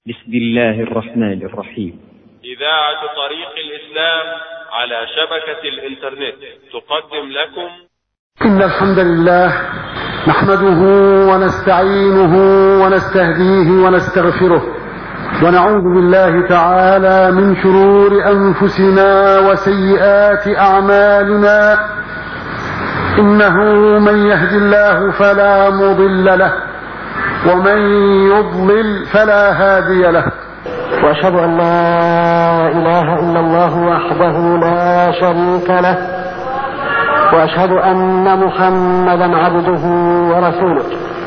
بسم الله الرحمن الرحيم إذاعة طريق الإسلام على شبكة الإنترنت تقدم لكم إن الحمد لله نحمده ونستعينه ونستهديه ونستغفره ونعوذ بالله تعالى من شرور أنفسنا وسيئات أعمالنا إنه من يهد الله فلا مضل له ومن يضلل فلا هادي له واشهد ان لا اله الا الله وحده لا شريك له واشهد ان محمدا عبده ورسوله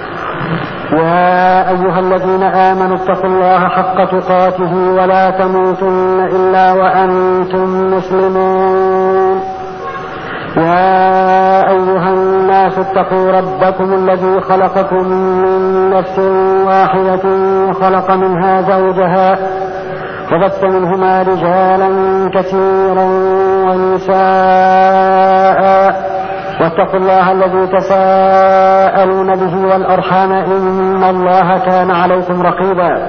يا ايها الذين امنوا اتقوا الله حق تقاته ولا تموتن الا وانتم مسلمون يا ايها الناس اتقوا ربكم الذي خلقكم من نفس واحده وخلق منها زوجها وبث منهما رجالا كثيرا ونساء واتقوا الله الذي تساءلون به والارحام ان الله كان عليكم رقيبا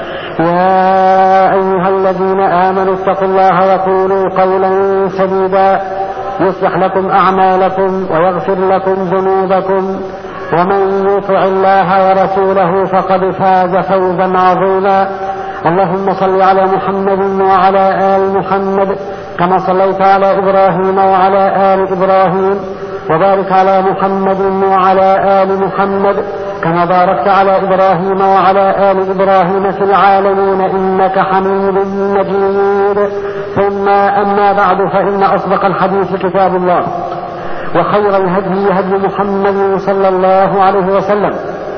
يا ايها الذين امنوا اتقوا الله وقولوا قولا سديدا يصلح لكم اعمالكم ويغفر لكم ذنوبكم ومن يطع الله ورسوله فقد فاز فوزا عظيما اللهم صل على محمد وعلى ال محمد كما صليت على ابراهيم وعلى ال ابراهيم وبارك على محمد وعلى ال محمد كما باركت على ابراهيم وعلى ال ابراهيم في العالمين انك حميد مجيد ثم اما بعد فان اصدق الحديث كتاب الله وخير الهدي هدي محمد صلى الله عليه وسلم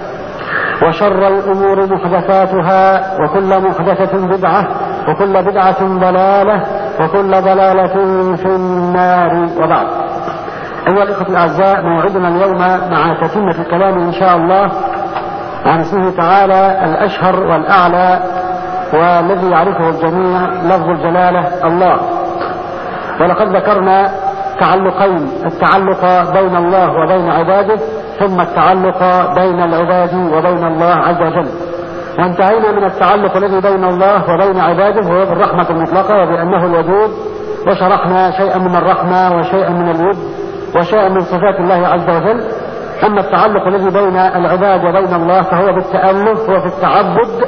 وشر الامور محدثاتها وكل محدثه بدعه وكل بدعه ضلاله وكل ضلاله في النار وبعد أيها الإخوة الأعزاء موعدنا اليوم مع تتمة الكلام إن شاء الله عن اسمه تعالى الأشهر والأعلى والذي يعرفه الجميع لفظ الجلالة الله ولقد ذكرنا تعلقين التعلق بين الله وبين عباده ثم التعلق بين العباد وبين الله عز وجل وانتهينا من التعلق الذي بين الله وبين عباده وهو بالرحمة المطلقة وبأنه الودود وشرحنا شيئا من الرحمة وشيئا من الود وشيء من صفات الله عز وجل أما التعلق الذي بين العباد وبين الله فهو بالتألف وفي التعبد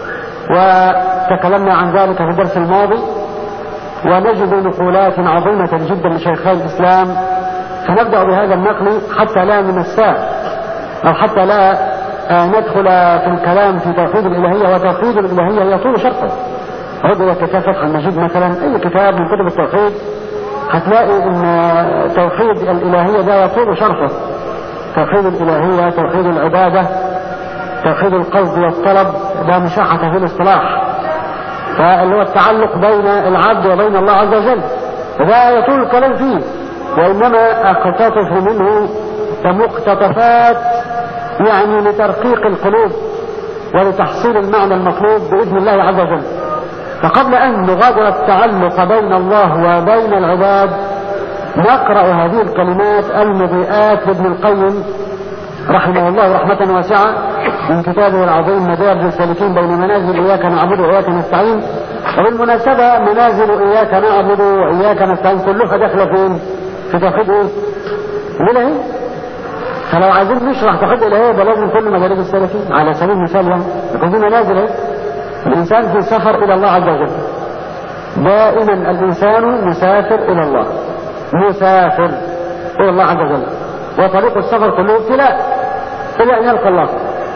وتكلمنا عن ذلك في الدرس الماضي ونجد نقولات عظيمة جدا لشيخي الإسلام فنبدأ بهذا النقل حتى لا ننساه أو حتى لا ندخل في الكلام في توحيد الإلهية وتوحيد الإلهية يطول شرحه عضو كتاب فتح المجيد مثلا أي كتاب من كتب التوحيد هتلاقي ان توحيد الالهية ده يطول شرحه توحيد الالهية توحيد العبادة توحيد القصد والطلب ده مشاحة في الاصطلاح فاللي هو التعلق بين العبد وبين الله عز وجل وده يطول الكلام فيه وانما اقتطف منه كمقتطفات يعني لترقيق القلوب ولتحصيل المعنى المطلوب باذن الله عز وجل فقبل أن نغادر التعلق بين الله وبين العباد نقرأ هذه الكلمات المضيئات لابن القيم رحمه الله رحمة واسعة من كتابه العظيم مدارج السالكين بين منازل إياك نعبد وإياك نستعين وبالمناسبة منازل إياك نعبد وإياك نستعين كلها داخلة فين؟ في توحيد إيه؟ الإلهي فلو عايزين نشرح توحيد الإلهي يبقى لازم كل مدارج السالكين على سبيل المثال يعني يكون في منازل إيه؟ الإنسان في سفر إلى الله عز وجل دائما الإنسان مسافر إلى الله مسافر إلى الله عز وجل وطريق السفر كله ابتلاء إلى أن يلقى الله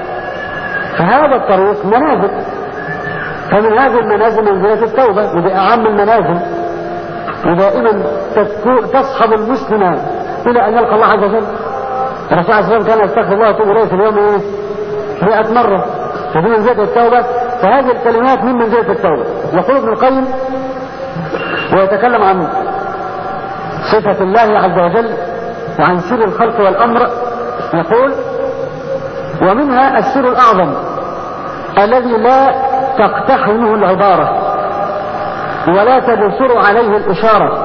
فهذا الطريق منازل فمن هذه المنازل منزلة التوبة ودي أعم المنازل ودائما تصحب المسلم إلى أن يلقى الله عز وجل الرسول عليه الصلاة كان يستغفر الله ويتوب إليه في اليوم إيه؟ 100 مرة فدي منزلة التوبة فهذه الكلمات من منزلة التوبة يقول ابن القيم ويتكلم عن صفة الله عز وجل وعن سر الخلق والأمر يقول ومنها السر الأعظم الذي لا تقتحمه العبارة ولا تبصر عليه الإشارة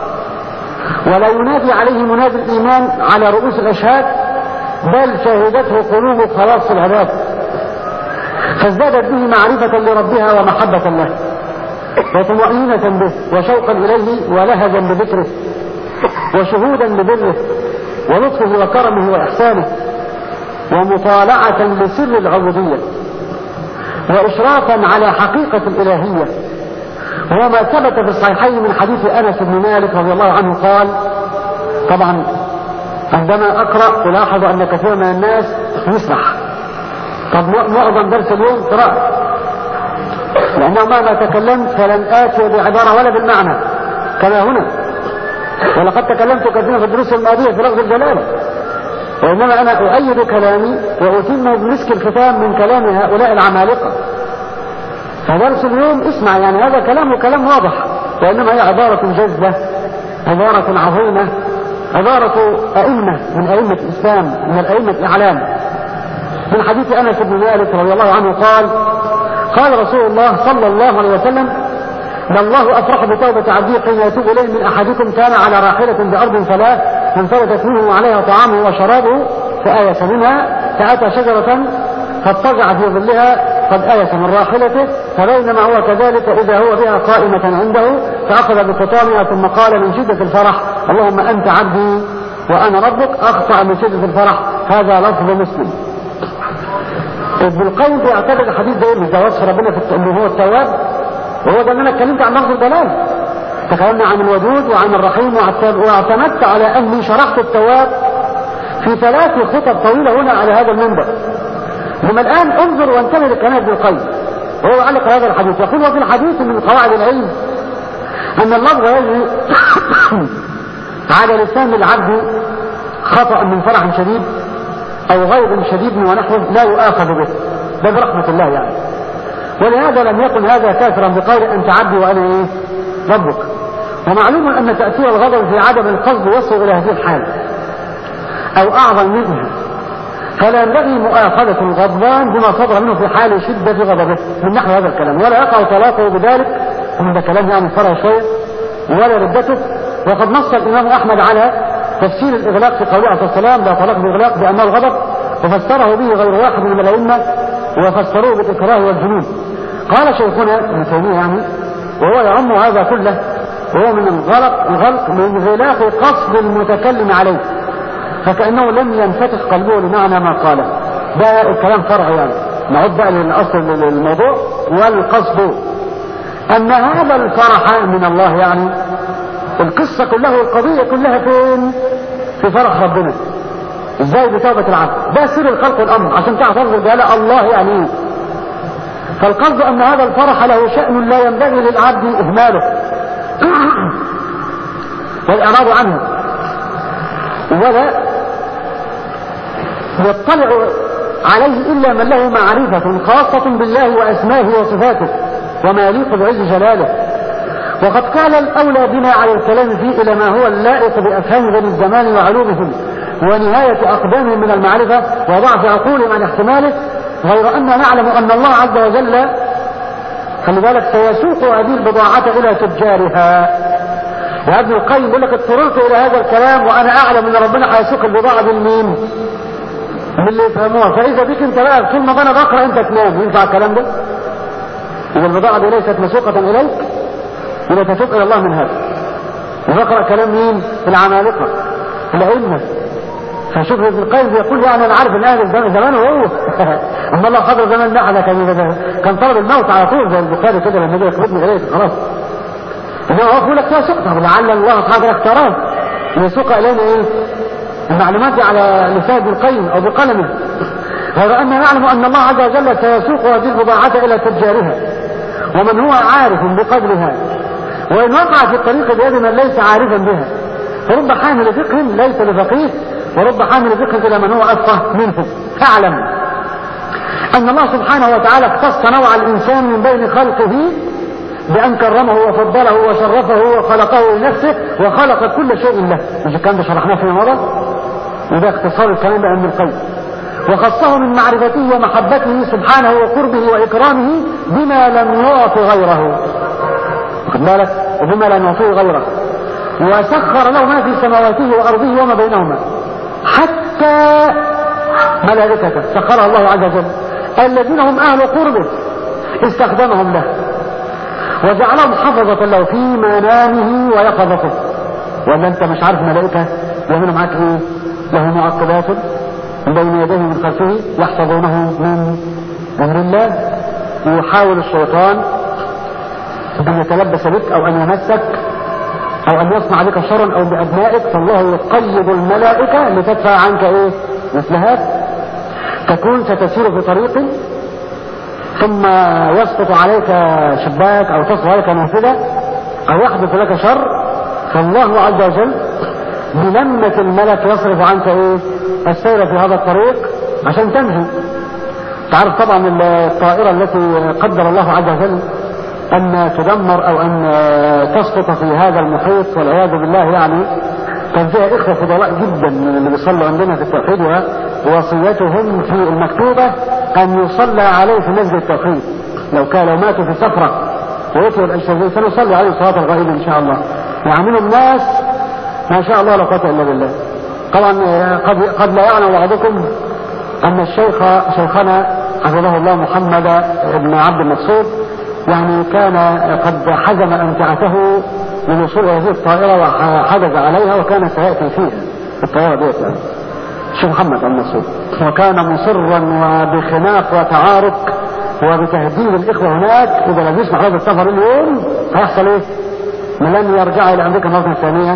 ولا ينادي عليه منادي الإيمان على رؤوس الأشهاد بل شهدته قلوب خلاص العباد فازدادت به معرفة لربها ومحبة له وطمأنينة به وشوقا إليه ولهجا بذكره وشهودا لبره ولطفه وكرمه وإحسانه ومطالعة لسر العبودية وإشرافا على حقيقة الإلهية وهو ما ثبت في الصحيحين من حديث أنس بن مالك رضي الله عنه قال طبعا عندما أقرأ ألاحظ أن كثير من الناس يسرح طب معظم درس اليوم قراءة لأنه مهما تكلمت فلن آتي بعبارة ولا بالمعنى كما هنا ولقد تكلمت كثيرا في الدروس الماضية في لفظ الجلالة وإنما أنا أؤيد كلامي وأتم بمسك الختام من كلام هؤلاء العمالقة فدرس اليوم اسمع يعني هذا كلام كلام واضح وإنما هي عبارة جذبة عبارة عظيمة عبارة أئمة من أئمة الإسلام من الأئمة الإعلام من حديث أنس بن مالك رضي الله عنه قال قال رسول الله صلى الله عليه وسلم ما الله أفرح بتوبة عبده حين يتوب إليه من أحدكم كان على راحلة بأرض ثلاث فانفلتت منه عليها طعامه وشرابه فآيس منها فأتى شجرة فاضطجع في ظلها قد آيس من راحلته فبينما هو كذلك إذا هو بها قائمة عنده فأخذ بخطامها ثم قال من شدة الفرح اللهم أنت عبدي وأنا ربك أخطأ من شدة الفرح هذا لفظ مسلم ابن القيم بيعتبر الحديث ده مش ده وصف ربنا في انه هو التواب وهو ده اللي انا اتكلمت عن لفظ الدلال تكلمنا عن الودود وعن الرحيم واعتمدت على اني شرحت التواب في ثلاث خطب طويله هنا على هذا المنبر ثم الان انظر وانتبه لكلام ابن القيم وهو علق هذا الحديث يقول وفي الحديث من قواعد العلم ان اللفظ يجري على لسان العبد خطأ من فرح شديد او غيظ شديد ونحوه لا يؤاخذ به ده برحمة الله يعني ولهذا لم يكن هذا كافرا بقول انت عبدي وانا ايه ربك ومعلوم ان تأثير الغضب في عدم القصد يصل الى هذه الحال او اعظم منها فلا ينبغي مؤاخذة الغضبان بما صدر منه في حال شدة غضبه من نحو هذا الكلام ولا يقع طلاقه بذلك ومن ده كلام يعني فرع شوية ولا ردته وقد نص الامام احمد على تفسير الإغلاق في قوله عليه السلام لا طلاق الإغلاق بأنه الغضب وفسره به غير واحد من الأئمة وفسروه بالإكراه والجنون قال شيخنا ابن تيمية يعني وهو يعم هذا كله وهو من الغلق الغلق من غلاق قصد المتكلم عليه فكأنه لم ينفتح قلبه لمعنى ما قاله ده الكلام فرعي يعني نعود بقى للأصل للموضوع والقصد أن هذا الفرح من الله يعني القصة كلها والقضية كلها فين في فرح ربنا ازاي بتوبة العبد ده سر الخلق والامر عشان تعرف لا الله يعني ايه فالقصد ان هذا الفرح له شأن لا ينبغي للعبد اهماله والاعراض عنه ولا يطلع عليه الا من له معرفة خاصة بالله واسمائه وصفاته وما يليق بعز جلاله وقد كان الأولى بنا على الكلام فيه إلى ما هو اللائق بأفهام بني الزمان وعلومهم ونهاية أقدامهم من المعرفة وضعف عقولهم عن احتماله غير أن نعلم أن الله عز وجل خلي بالك سيسوق هذه البضاعة إلى تجارها يا ابن القيم يقول لك اضطررت إلى هذا الكلام وأنا أعلم أن ربنا هيسوق البضاعة بالمين؟ من اللي يفهموها فإذا بك أنت بقى طول ما أنا بقرأ أنت تنام ينفع الكلام ده؟ إذا البضاعة دي ليست مسوقة إليك يبقى تتوب الى الله من هذا ونقرا كلام مين العمالقه الائمه فشوف ابن القيم بيقول يعني انا عارف ان اهل الزمان زمان هو اما الله قدر زمان لا انا كان كان طلب الموت على طول زي البخاري كده لما جه يخرجني اليه خلاص انما هو بيقول لك فيها سقطه لعل الله سبحانه اختاره ليسوق الينا ايه المعلومات على لسان ابن القيم او بقلمه غير ان نعلم ان الله عز وجل سيسوق هذه البضاعه الى تجارها ومن هو عارف بقدرها وإن وقع في الطريق بيد من ليس عارفا بها فرب حامل فقه ليس لفقيه ورب حامل فقه إلى من هو أفقه منه فاعلم أن الله سبحانه وتعالى اختص نوع الإنسان من بين خلقه بأن كرمه وفضله وشرفه وخلقه لنفسه وخلق كل شيء له مش الكلام ده شرحناه في مضى وده اختصار الكلام بأن القيم وخصه من معرفته ومحبته سبحانه وقربه وإكرامه بما لم يعط غيره واخد بالك وبما لم يعطيه غيره وسخر له ما في سماواته وأرضه وما بينهما حتى ملائكته سخرها الله عز وجل الذين هم أهل قربه استخدمهم له وجعلهم حفظة له في منامه ويقظته ولا انت مش عارف ملائكة يعملوا معاك ايه له معقبات من بين يديه من خلفه يحفظونه من امر الله يحاول الشيطان ان يتلبس بك او ان يمسك او ان يصنع بك شرا او بابنائك فالله يقيد الملائكة لتدفع عنك ايه مثل هذا تكون ستسير في طريق ثم يسقط عليك شباك او تسقط عليك نافذة او يحدث لك شر فالله عز وجل بلمة الملك يصرف عنك ايه السير في هذا الطريق عشان تنجو تعرف طبعا الطائرة التي قدر الله عز وجل ان تدمر او ان تسقط في هذا المحيط والعياذ بالله يعني كان فيها اخوة فضلاء جدا من اللي بيصلوا عندنا في التوحيد ووصيتهم في المكتوبة ان يصلى عليه في مسجد التوحيد لو كان لو ماتوا في سفرة ويتوا الأجسادين سنصلي عليه صلاة الغائب ان شاء الله يعملوا الناس ما شاء الله لا قوة الا بالله طبعا قد قد لا يعلم بعضكم ان الشيخ شيخنا حفظه الله محمد بن عبد المقصود يعني كان قد حزم امتعته من وصول هذه الطائرة وحجز عليها وكان سيأتي فيها الطائرة ديت يعني الشيخ محمد المقصود وكان مصرا وبخناق وتعارك وبتهديد الاخوة هناك اذا لم يسمح هذا السفر اليوم هيحصل ايه؟ لن يرجع الى امريكا مرة ثانية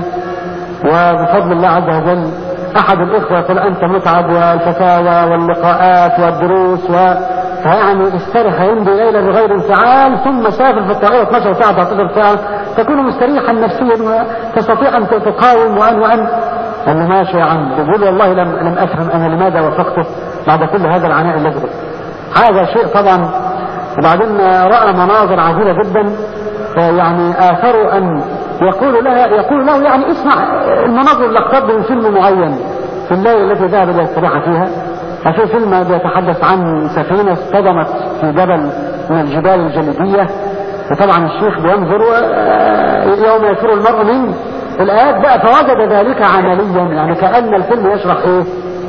وبفضل الله عز وجل احد الاخوة يقول انت متعب والفتاوى واللقاءات والدروس و فيعني استرح يمضي ليلة بغير انفعال ثم سافر في الطائرة 12 ساعة 13 ساعة تكون مستريحا نفسيا وتستطيع ان تقاوم وان وان قال له ماشي يا عم يقول والله لم لم افهم انا لماذا وافقته بعد كل هذا العناء الذي هذا شيء طبعا وبعدين راى مناظر عجيبه جدا يعني اثروا ان يقول لها يقول له يعني اسمع المناظر اللي اقترب من فيلم معين في الليله التي ذهب الى الاستراحه فيها ففي فيلم بيتحدث عن سفينه اصطدمت في جبل من الجبال الجليديه وطبعا الشيخ بينظر يوم يفر المرء من الآيات بقى فوجد ذلك عمليا يعني كأن الفيلم يشرح ايه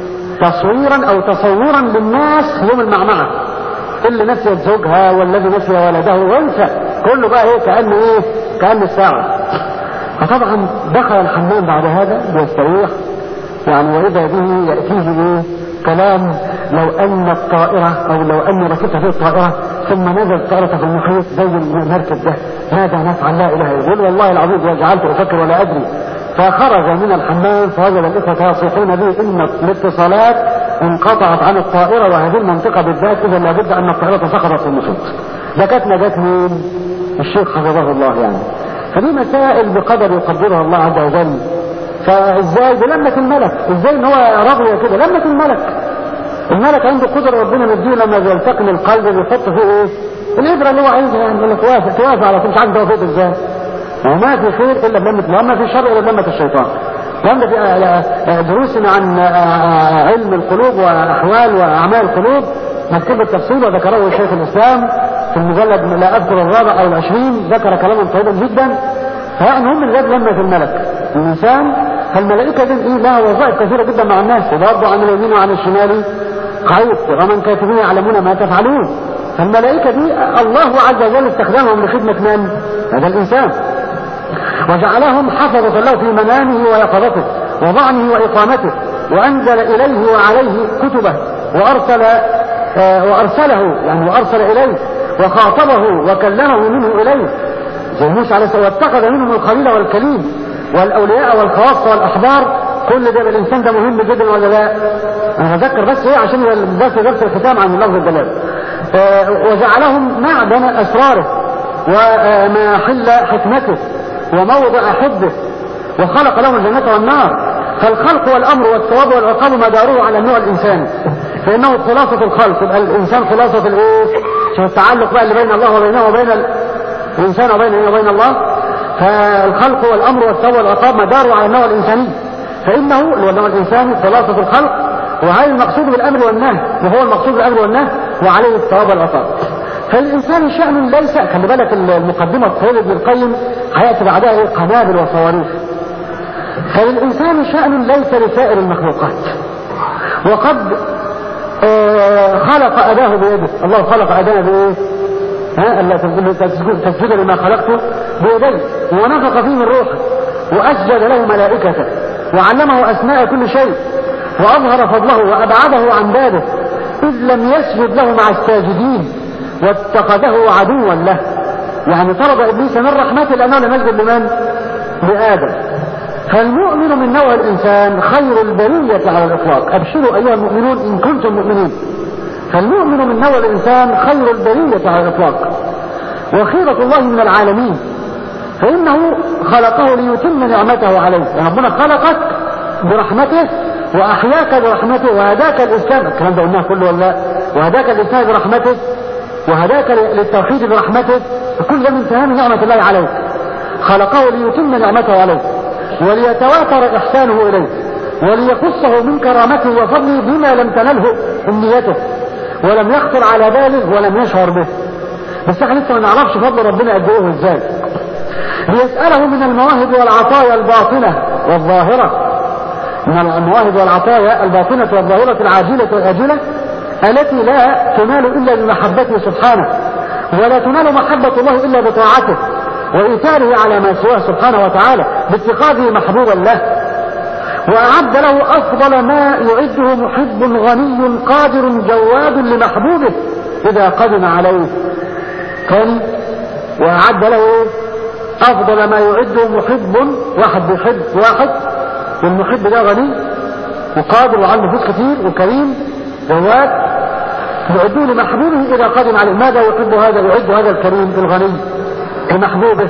تصويرا او تصورا للناس يوم المعمعة اللي نسيت زوجها والذي نسي ولده وانسى كله بقى ايه كأنه ايه كأن الساعة فطبعا دخل الحمام بعد هذا بيستريح يعني واذا به يأتيه ايه كلام لو ان الطائرة او لو ان ركبت في الطائرة ثم نزل الطائرة في المحيط زي المركب ده ماذا نفعل لا اله الا الله والله العظيم وجعلت افكر ولا ادري فخرج من الحمام فوجد الاخوة يصيحون به ان الاتصالات انقطعت عن الطائرة وهذه المنطقة بالذات اذا لابد ان الطائرة سقطت في المحيط ده كانت نجاة مين؟ الشيخ حفظه الله يعني فدي مسائل بقدر يقدرها الله عز وجل فازاي بلمة الملك ازاي ان هو رغوة كده لمة الملك الملك عنده قدرة ربنا مديه لما بيلتقم القلب بيحط فيه ايه الابرة اللي هو عايزها يعني يقول لك وافق توافق على طول مش عارف توافق ازاي وما في خير الا بلمة وما في شر الا بلمة الشيطان وعند في دروسنا عن علم القلوب واحوال واعمال القلوب مكتوب التفصيل وذكره شيخ الاسلام في المجلد لا اذكر الرابع او العشرين ذكر كلاما طيبا جدا فيعني هم اللي جاب لمة الملك الانسان فالملائكة دي ايه لها وظائف كثيرة جدا مع الناس وبرضه عن اليمين وعن الشمال قعيد ومن كاتبين يعلمون ما تفعلون فالملائكة دي الله عز وجل استخدمهم لخدمة من؟ هذا الإنسان وجعلهم حفظة له في منامه ويقظته وضعنه وإقامته وأنزل إليه وعليه كتبه وأرسل آه وأرسله يعني وأرسل إليه وخاطبه وكلمه منه إليه زي موسى عليه السلام واتخذ منهم الخليل والكليم والأولياء والخواص والأحبار كل ده الإنسان ده مهم جدا ولا لا؟ أنا بذكر بس إيه عشان بس درس الختام عن لفظ الجلال آه وجعلهم معدن أسراره ومحل حكمته وموضع حبه وخلق لهم الجنة والنار فالخلق والأمر والثواب والعقاب مداره على النوع الإنساني فإنه خلاصة الخلق يبقى الإنسان خلاصة الإيه؟ شوف التعلق بقى اللي بين الله وبينه وبين الإنسان وبينه وبين الله فالخلق والأمر والثواب والعقاب مداره على النوع الإنساني فإنه اللي هو النوع الإنساني خلاصة الخلق وهذا المقصود بالأمر والنهي وهو المقصود بالأمر والنهي وعليه الثواب والعقاب فالإنسان شأن ليس خلي بالك المقدمة الطويلة ابن القيم هيأتي بعدها ايه قنابل وصواريخ فالإنسان شأن ليس لسائر المخلوقات وقد آه، خلق أداه بيده الله خلق أداه بإيه ها ألا تسجد, تسجد لما خلقته بيديه ونفق فيه من روحه وأسجد له ملائكته وعلمه أسماء كل شيء وأظهر فضله وأبعده عن بابه إذ لم يسجد له مع الساجدين واتخذه عدوا له يعني طلب إبليس من رحمته لأنه لم يسجد لمن؟ لآدم فالمؤمن من نوع الإنسان خير البرية على الإطلاق أبشروا أيها المؤمنون إن كنتم مؤمنين فالمؤمن من نوع الإنسان خير البرية على الإطلاق وخيرة الله من العالمين فإنه خلقه ليتم نعمته عليه يعني ربنا خلقك برحمته وأحياك برحمته وهداك الإسلام الكلام ده قلناه كله ولا وهداك الإسلام برحمته وهداك للتوحيد برحمته كل ده من تمام نعمة الله عليك خلقه ليتم نعمته عليه وليتواتر إحسانه إليه وليقصه من كرامته وفضله بما لم تنله أمنيته ولم يخطر على باله ولم يشعر به بس احنا لسه ما نعرفش فضل ربنا قد ايه ازاي ليسأله من المواهب والعطايا الباطنة والظاهرة من المواهب والعطايا الباطنة والظاهرة العاجلة والآجلة التي لا تنال إلا بمحبته سبحانه ولا تنال محبة الله إلا بطاعته وإيثاره على ما سواه سبحانه وتعالى باتخاذه محبوبا له وأعد له أفضل ما يعده محب غني قادر جواد لمحبوبه إذا قدم عليه كان وأعد له أفضل ما يعده محب واحد بيحب واحد والمحب ده غني وقادر وعنده فلوس كتير وكريم جواد يعدوه لمحبوبه إذا قدم عليه ماذا يحب هذا يعد هذا الكريم الغني لمحبوبه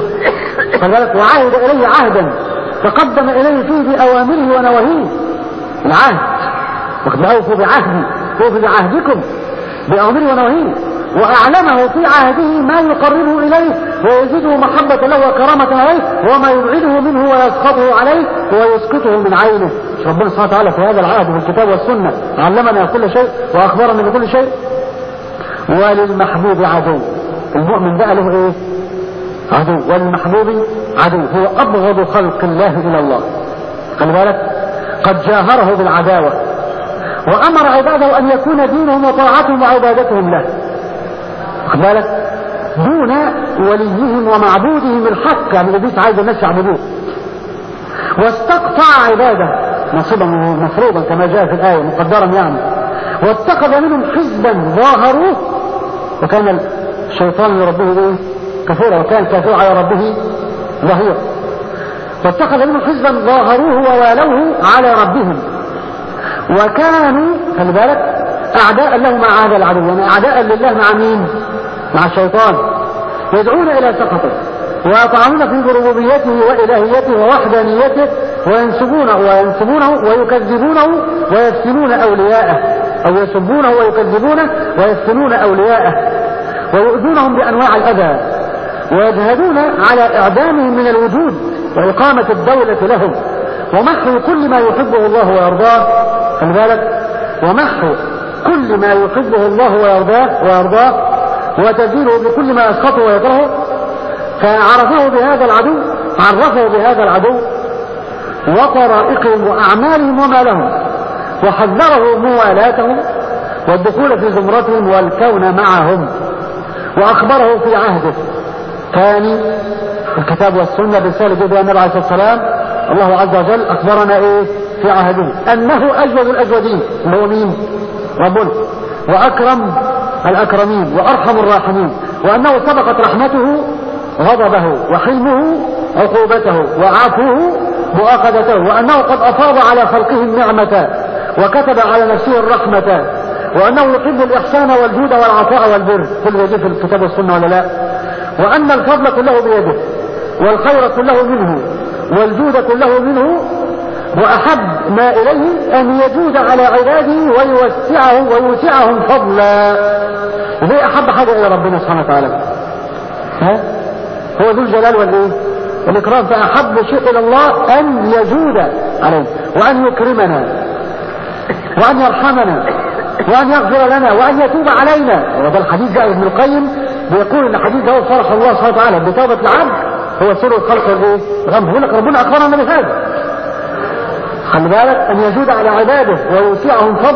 فذلك وعهد إليه عهدا تقدم إليه فيه بأوامره ونواهيه العهد واخد أوفوا بعهدي أوفوا بعهدكم بأوامره ونواهيه وأعلمه في عهده ما يقربه إليه ويزيده محبة له وكرامة عليه وما يبعده منه ويسخطه عليه ويسقطه من عينه ربنا سبحانه وتعالى في هذا العهد في الكتاب والسنة علمنا كل شيء وأخبرنا بكل شيء وللمحبوب عدو المؤمن بقى له ايه عدو والمحبوب عدو هو أبغض خلق الله إلى الله خلي بالك قد جاهره بالعداوة وأمر عباده أن يكون دينهم وطاعتهم وعبادتهم له خلي بالك دون وليهم ومعبودهم الحق يعني إبليس عايز الناس يعبدوه واستقطع عباده نصيبا مفروضا كما جاء في الآية مقدرا يعني واتخذ منهم حزبا ظاهروه وكان الشيطان لربه ايه كفورا وكان كافر على ربه ظهير واتخذ منهم حزبا ظاهروه ووالوه على ربهم وكانوا خلي بالك اعداء له مع هذا العدو يعني اعداء لله مع مين مع الشيطان يدعون الى سقطه ويطعنون في ربوبيته والهيته ووحدانيته وينسبونه وينسبونه ويكذبونه ويفتنون اولياءه او يسبونه ويكذبونه ويفتنون اولياءه ويؤذونهم بانواع الاذى ويجهدون على اعدامهم من الوجود واقامه الدوله لهم ومحو كل ما يحبه الله ويرضاه خلي بالك ومحو كل ما يحبه الله ويرضاه ويرضاه وتزيله بكل ما يسخطه ويكرهه فعرفه بهذا العدو عرفه بهذا العدو وطرائقهم وأعمالهم وما لهم وحذره موالاتهم والدخول في زمرتهم والكون معهم وأخبره في عهده ثاني الكتاب والسنة برسالة جبريل النبي عليه الصلاة والسلام الله عز وجل أخبرنا إيه في عهده أنه أجود الأجودين اللي هو مين ربنا وأكرم الأكرمين وأرحم الراحمين وأنه سبقت رحمته غضبه وحلمه عقوبته وعفوه مؤاخذته وأنه قد أفاض على خلقه النعمة وكتب على نفسه الرحمة وأنه يحب الإحسان والجود والعطاء والبر كل يجي في الكتاب والسنة ولا لا وأن الفضل كله بيده والخير كله منه والجود كله منه وأحب ما إليه أن يجود على عباده ويوسعه ويوسعهم فضلا وهي أحب حاجة إلى ربنا سبحانه وتعالى ها هو ذو الجلال والإيه الإكرام فأحب شيء إلى الله أن يجود عليه وأن يكرمنا وأن يرحمنا وأن يغفر لنا وأن يتوب علينا وهذا الحديث جاء ابن القيم بيقول ان الحديث ده هو فرح الله سبحانه وتعالى بتوبة العبد هو سر الخلق الايه؟ الغم يقول لك ربنا اخبرنا بهذا خلي بالك ان يجود على عباده ويوسعهم فضلا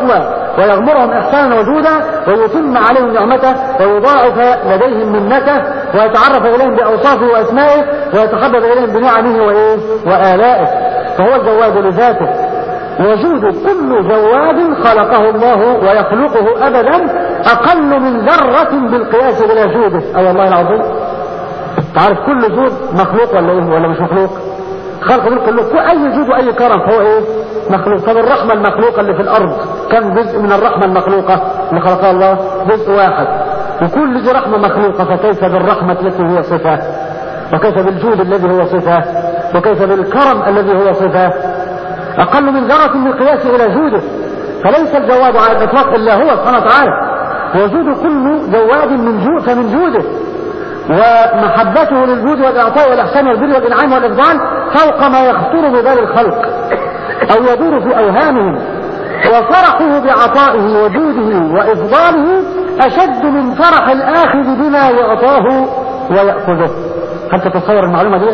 ويغمرهم إحسانا وجودا ويتم عليهم نعمته ويضاعف لديهم منته ويتعرف إليهم بأوصافه وأسمائه ويتحبب إليهم بنعمه وإيه وآلائه فهو الجواد لذاته وجود كل جواد خلقه الله ويخلقه أبدا أقل من ذرة بالقياس إلى جوده أي والله العظيم تعرف كل جود مخلوق ولا إيه ولا مش مخلوق خلق دول كله اي جود واي كرم فهو ايه مخلوق طب الرحمه المخلوقه اللي في الارض كم جزء من الرحمه المخلوقه اللي خلقها الله جزء واحد وكل دي رحمه مخلوقه فكيف بالرحمه التي هي صفه وكيف بالجود الذي هو صفه وكيف بالكرم الذي هو صفه اقل من ذره بالقياس الى جوده فليس الجواد على الاطلاق الا هو سبحانه وتعالى وجود كل جواد من جود فمن جوده ومحبته للجود والإعطاء والإحسان والبر والإنعام والإفضال فوق ما يخطر ببال الخلق أو يدور في أوهامهم وفرحه بعطائه وجوده وإفضاله أشد من فرح الآخذ بما يعطاه ويأخذه هل تتصور المعلومة دي؟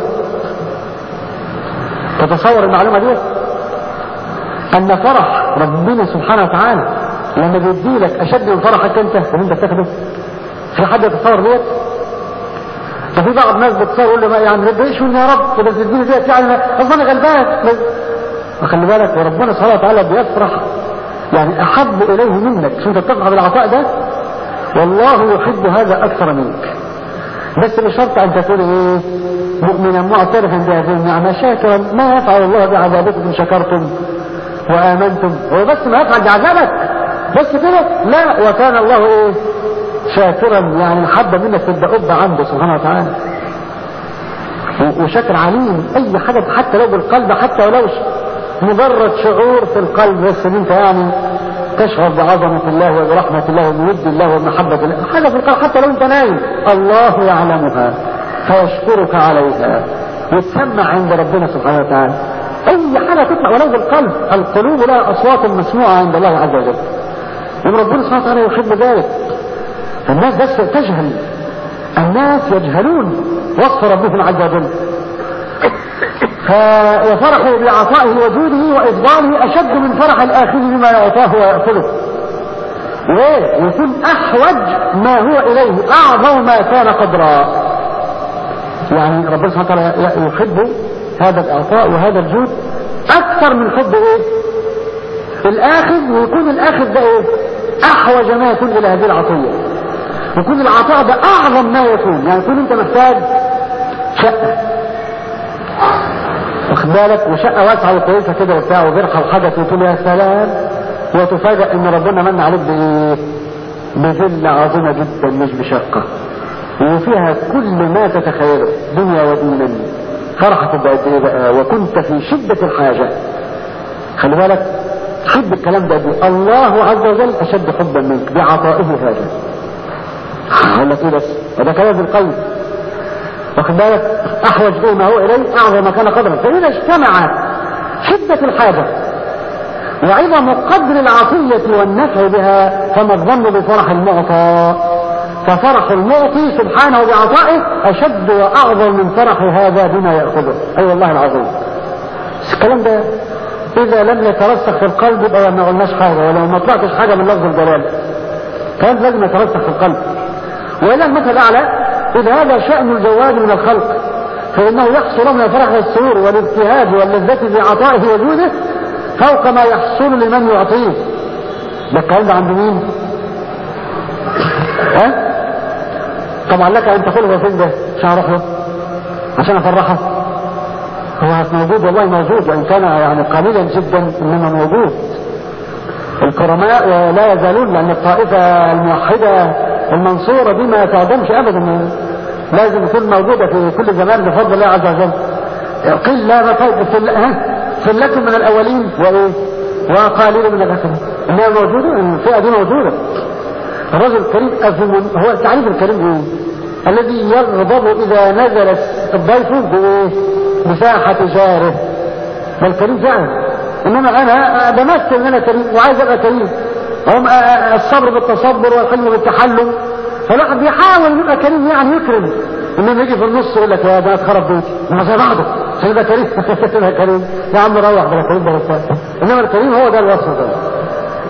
تتصور المعلومة دي؟ أن فرح ربنا سبحانه وتعالى لما بيديلك أشد من فرحك أنت وأنت بتاخده في حد يتصور ديت؟ ففي بعض الناس بتصور يقول له يعني ما تضايقش مني يا رب كده تديني ديت يعني اصل انا غلبان وخلي بالك وربنا سبحانه وتعالى بيفرح يعني احب اليه منك شو انت بتفرح بالعطاء ده والله يحب هذا اكثر منك بس بشرط ان تكون ايه مؤمنا معترفا بهذه النعمه شاكرا ما يفعل الله بعذابكم ان شكرتم وامنتم هو بس ما يفعل بعذابك بس كده لا وكان الله ايه شاكرا يعني محبة منك تبقى قبة عنده سبحانه وتعالى وشاكر عليم اي حاجة حتى لو بالقلب حتى ولو مجرد شعور في القلب بس ان انت يعني تشعر بعظمة الله وبرحمة الله وبود الله وبمحبة الله حاجة في القلب حتى لو انت نايم الله يعلمها فيشكرك عليها وتسمع عند ربنا سبحانه وتعالى اي حاجة تطلع ولو بالقلب القلوب لها اصوات مسموعة عند الله عز وجل وربنا سبحانه وتعالى يحب ذلك الناس بس تجهل الناس يجهلون وصف ربهم عز وجل وفرحوا بعطائه وجوده وإفضاله أشد من فرح الآخر بما يعطاه ويأكله ليه؟ يكون أحوج ما هو إليه أعظم ما كان قدرا يعني ربنا سبحانه وتعالى يحب هذا الإعطاء وهذا الجود أكثر من حب إيه؟ الآخذ ويكون الآخذ ده إيه؟ أحوج ما يكون إلى هذه العطية يكون العطاء ده اعظم ما يكون يعني يكون انت محتاج شقة واخد بالك وشقة واسعة وكويسة كده وبتاع وبرحة وحدث وتقول يا سلام وتفاجأ ان ربنا من عليك بايه بذلة عظيمة جدا مش بشقة وفيها كل ما تتخيله دنيا ودينا فرحة بقد ايه بقى وكنت في شدة الحاجة خلي بالك حب الكلام ده دي الله عز وجل اشد حبا منك بعطائه هذا اقول لك ايه بس وده كلام في القلب واخد بالك احوج ايه ما هو اليه اعظم ما كان قدرا فاذا اجتمع شدة الحاجة وعظم قدر العطية والنفع بها فما الظن بفرح المعطى ففرح المعطي سبحانه بعطائه اشد واعظم من فرح هذا بما ياخذه اي أيوة والله العظيم بس الكلام ده اذا لم يترسخ في القلب يبقى ما قلناش حاجه ولو ما طلعتش حاجه من لفظ الجلال كان لازم يترسخ في القلب وإلى المثل الأعلى إذ هذا شأن الجواد من الخلق فإنه يحصل من الفرح والسرور والابتهاج واللذة بعطائه وجوده فوق ما يحصل لمن يعطيه ده الكلام ده عند مين؟ ها؟ طبعا لك أن تقول هو فين ده؟ عشان أروح له عشان أفرحه هو موجود والله موجود وإن كان يعني قليلا جدا إنما موجود الكرماء لا يزالون لأن الطائفة الموحدة المنصورة دي ما تعدمش ابدا لازم تكون موجودة في كل زمان بفضل الله عز وجل قل لا فل... فلة من الاولين وايه وقليل من الاخرين انها موجودة الفئة دي موجودة الرجل الكريم أفهم هو التعريف الكريم ايه الذي يغضب اذا نزل الضيف بايه بساحة جاره ده الكريم فعلا انما انا بمثل ان انا كريم وعايز ابقى كريم هم الصبر بالتصبر والحلم بالتحلم فالواحد بيحاول يبقى كريم يعني يكرم انما يجي في النص يقول لك يا ده اتخرب بيتي ما زي بعضه عشان يبقى كريم يبقى كريم يا عم روح بلا كريم بلا انما الكريم هو ده الوصف ده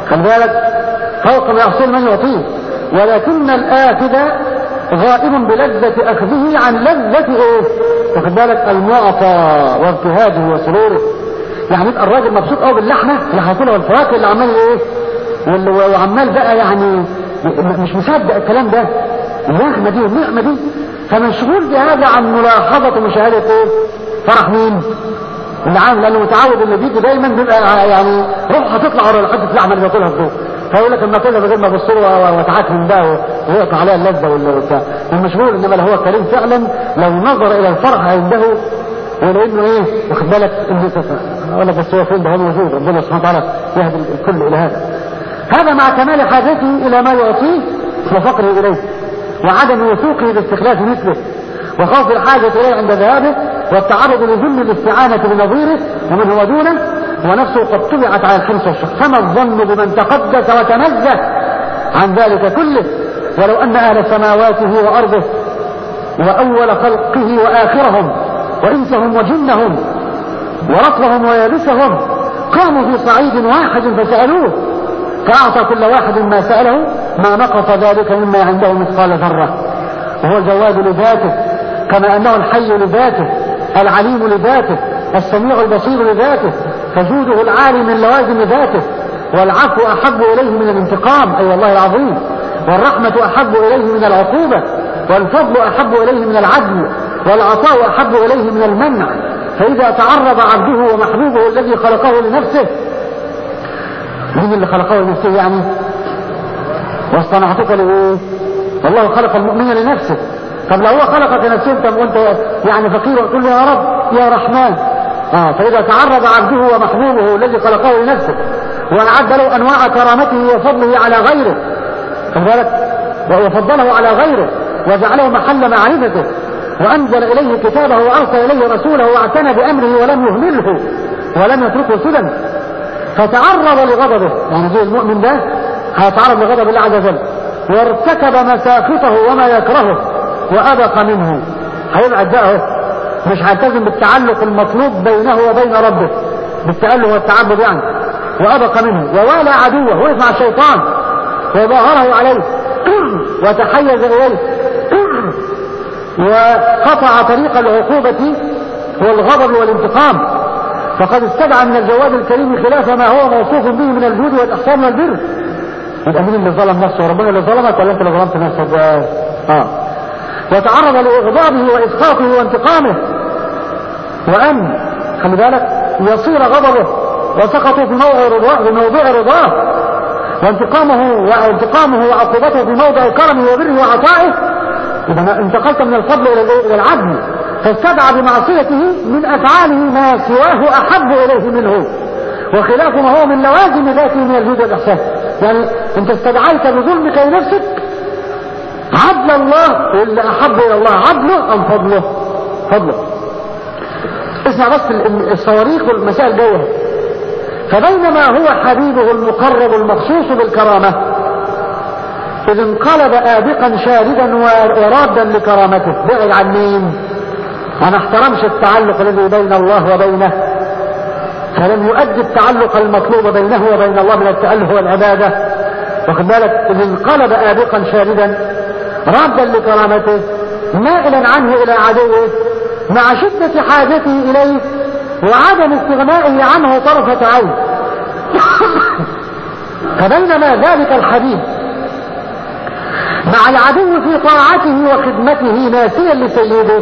خلي بالك فوق ما يحصل من يعطيه ولكن الآخذ غائب بلذة أخذه عن لذة إيه واخد بالك المعطى وابتهاجه وسروره يعني يبقى الراجل مبسوط قوي باللحمة اللي هياكلها والفواكه اللي عمال إيه واللي وعمال بقى يعني مش مصدق الكلام ده اللحمة دي والنعمة دي فمشغول بهذا عن ملاحظة ومشاهدة ايه فرح مين اللي عامل لانه متعود انه بيجي دايما بيبقى يعني روح هتطلع ورا حته اللحمه اللي بياكلها في فيقول لك اما اكلها بغير ما ابص له واتعكم ده ويقطع عليها اللذه ولا بتاع المشغول انما اللي هو كريم فعلا لو نظر الى الفرح عنده ولانه ايه واخد بالك انه اقول لك بس هو فين ده هو موجود ربنا سبحانه وتعالى يهدي الكل الى هذا هذا مع كمال حاجته الى ما يعطيه وفقره اليه وعدم وثوقه باستخلاف مثله وخوف الحاجة إليه عند ذهابه والتعرض لذل الاستعانة بنظيره ومن هو دونه ونفسه قد طبعت على الحرص والشق فما الظن بمن تقدس وتنزه عن ذلك كله ولو أن أهل سماواته وأرضه وأول خلقه وآخرهم وإنسهم وجنهم ورطلهم ويابسهم قاموا في صعيد واحد فسألوه فأعطى كل واحد ما سأله ما نقص ذلك مما عنده مثقال ذرة وهو الجواد لذاته كما أنه الحي لذاته العليم لذاته السميع البصير لذاته فجوده العالي من لوازم ذاته والعفو أحب إليه من الانتقام أي والله العظيم والرحمة أحب إليه من العقوبة والفضل أحب إليه من العدل والعطاء أحب إليه من المنع فإذا تعرض عبده ومحبوبه الذي خلقه لنفسه مين اللي خلقه لنفسه يعني واصطنعتك لإيه والله خلق المؤمن لنفسه طب لو هو خلقك لنفسه انت وانت يعني فقير وتقول له يا رب يا رحمن اه فاذا تعرض عبده ومحبوبه الذي خلقه لنفسه وأعد له انواع كرامته وفضله على غيره خد بالك وفضله على غيره وجعله محل معرفته وانزل اليه كتابه وارسل اليه رسوله واعتنى بامره ولم يهمله ولم يتركه سدى فتعرض لغضبه يعني زي المؤمن ده هيتعرض لغضب الله عز وجل وارتكب مساخطه وما يكرهه وأبق منه هيبعد بقى اهو مش هيلتزم بالتعلق المطلوب بينه وبين ربه بالتأله والتعبد يعني وأبق منه ووالى عدوه وقف مع الشيطان وظاهره عليه وتحيز إليه وقطع طريق العقوبة والغضب والانتقام فقد استدعى من الجواد الكريم خلاف ما هو موصوف به من الجود والإحسان والبر يبقى مين اللي ظلم نفسه ربنا اللي ظلمك ولا انت اللي ظلمت نفسك اه وتعرض لإغضابه وإسقاطه وانتقامه وأن خلي بالك يصير غضبه وسقطه في موضع رضاه في موضع رضاه وانتقامه وانتقامه وعقوبته في موضع كرمه وبره وعطائه إذا انتقلت من الفضل إلى العدل فاستدعى بمعصيته من أفعاله ما سواه أحب إليه منه وخلاف ما هو من لوازم ذاته من الجود والإحسان يعني انت استدعيت بظلمك لنفسك عدل الله واللي احب الى الله عدله ام فضله فضله اسمع بس الصواريخ والمسائل جايه فبينما هو حبيبه المقرب المخصوص بالكرامة إذ انقلب آبقا شاردا ورادا لكرامته بعد عن مين؟ ما احترمش التعلق الذي بين الله وبينه فلم يؤدي التعلق المطلوب بينه وبين الله من التأله والعبادة واخد بالك إذ انقلب آبقا شاردا رادا لكرامته مائلا عنه إلى عدوه مع شدة حاجته إليه وعدم استغنائه عنه طرفة عين فبينما ذلك الحبيب مع العدو في طاعته وخدمته ناسيا لسيده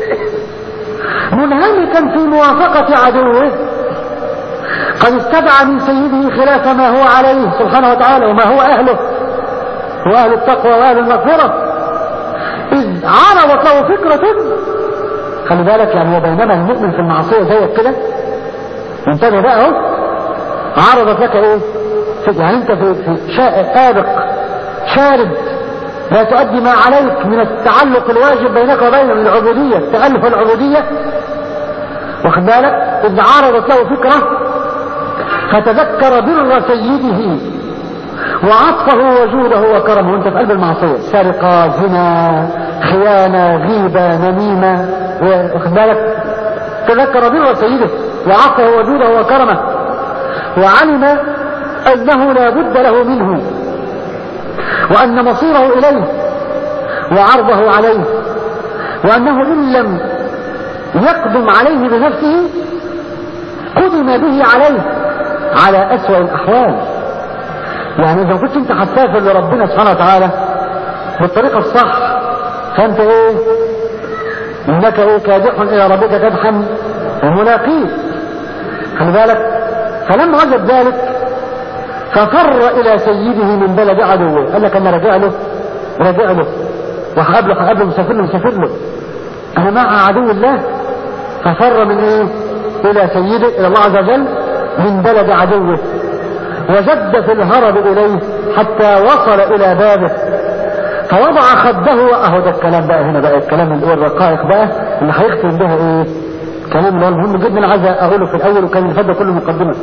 منهمكا في موافقة عدوه قد استدعى من سيده خلاف ما هو عليه سبحانه وتعالى وما هو أهله وأهل التقوى وأهل المغفرة إذ عرضت له فكرة خلي بالك يعني وبينما المؤمن في المعصية زيك كده انتبه بقى اهو عرضت لك ايه يعني انت في, في سابق شارد لا تؤدي ما عليك من التعلق الواجب بينك وبين العبودية تألف العبودية واخد بالك إذ عرضت له فكرة فتذكر بر سيده وعطفه وجوده وكرمه وانت في قلب المعصية سرقة زنا خيانة غيبة نميمة واخد بالك تذكر بر سيده وعطفه وجوده وكرمه وعلم أنه لا بد له منه وأن مصيره إليه وعرضه عليه وأنه إن لم يقدم عليه بنفسه قدم به عليه على أسوأ الأحوال يعني إذا كنت أنت حساسا لربنا سبحانه وتعالى بالطريقة الصح فأنت إيه إنك إيه كادح إلى ربك كدحا وملاقيه خلي بالك فلما وجد ذلك ففر إلى سيده من بلد عدوه قال لك أنا راجع له راجع له وهقابله هقابله مسافر له مسافر له أنا مع عدو الله ففر من إيه إلى سيده إلى الله عز وجل من بلد عدوه وجد في الهرب إليه حتى وصل إلى بابه فوضع خده اهو ده الكلام بقى هنا بقى الكلام اللي هو الرقائق بقى اللي هيختم بها ايه الكلام اللي هو المهم جدا عايز اقوله في الاول وكان اللي فات كله مقدمه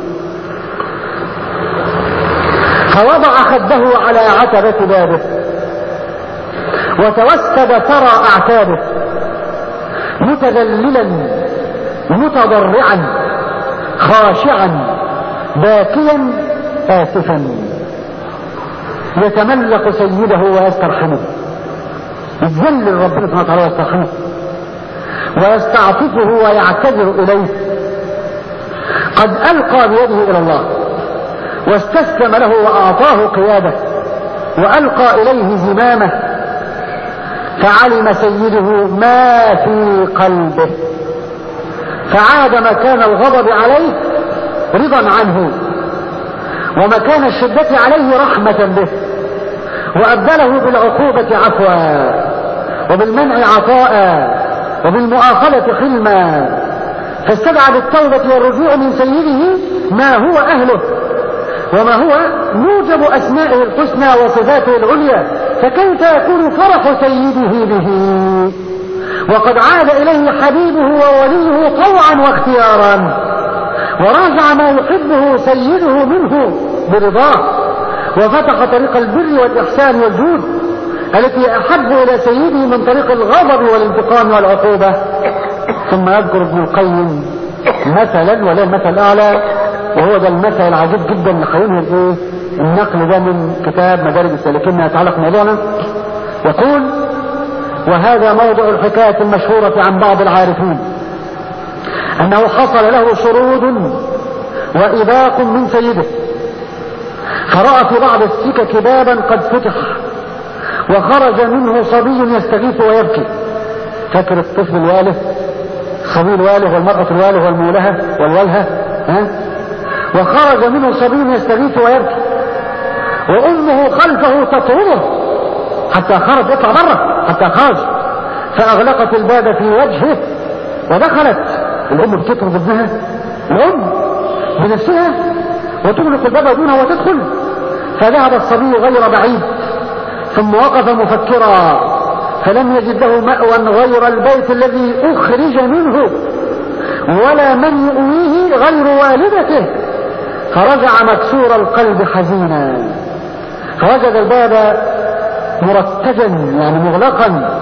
فوضع خده على عتبة بابه وتوسد ثرى اعتابه متذللا متضرعا خاشعا باكيا آسفا يتملق سيده ويسترحمه يذل ربنا سبحانه وتعالى ويسترحمه ويستعطفه ويعتذر إليه قد ألقى بيده إلى الله واستسلم له وأعطاه قيادة وألقى إليه زمامه فعلم سيده ما في قلبه فعاد مكان الغضب عليه رضا عنه ومكان الشدة عليه رحمة به وأبدله بالعقوبة عفوا وبالمنع عطاء وبالمؤاخذة حلما فاستدعى بالتوبة والرجوع من سيده ما هو أهله وما هو موجب أسمائه الحسنى وصفاته العليا فكيف يكون فرح سيده به وقد عاد إليه حبيبه ووليه طوعا واختيارا وراجع ما يحبه سيده منه برضاه وفتح طريق البر والإحسان والجود التي أحب إلى سيده من طريق الغضب والانتقام والعقوبة ثم يذكر ابن القيم مثلا ولا المثل الأعلى وهو ده المثل العجيب جدا اللي هينهي الايه النقل ده من كتاب مدارج السالكين ما يتعلق موضوعنا يقول وهذا موضع الحكاية المشهورة عن بعض العارفين أنه حصل له شرود وإباق من سيده فرأى في بعض السكك بابا قد فتح وخرج منه صبي يستغيث ويبكي فاكر الطفل الوالد الصبي الوالد والمرأة الوالد والمولهة والولهة ها وخرج منه صبي يستغيث ويبكي وأمه خلفه تطرده حتى خرج اطلع بره حتى خرج فأغلقت الباب في وجهه ودخلت الأم بتطرد ابنها الأم بنفسها وتغلق الباب دونها وتدخل فذهب الصبي غير بعيد ثم وقف مفكرا فلم يجد له مأوى غير البيت الذي أخرج منه ولا من يؤويه غير والدته فرجع مكسور القلب حزينا فوجد الباب مرتجا يعني مغلقا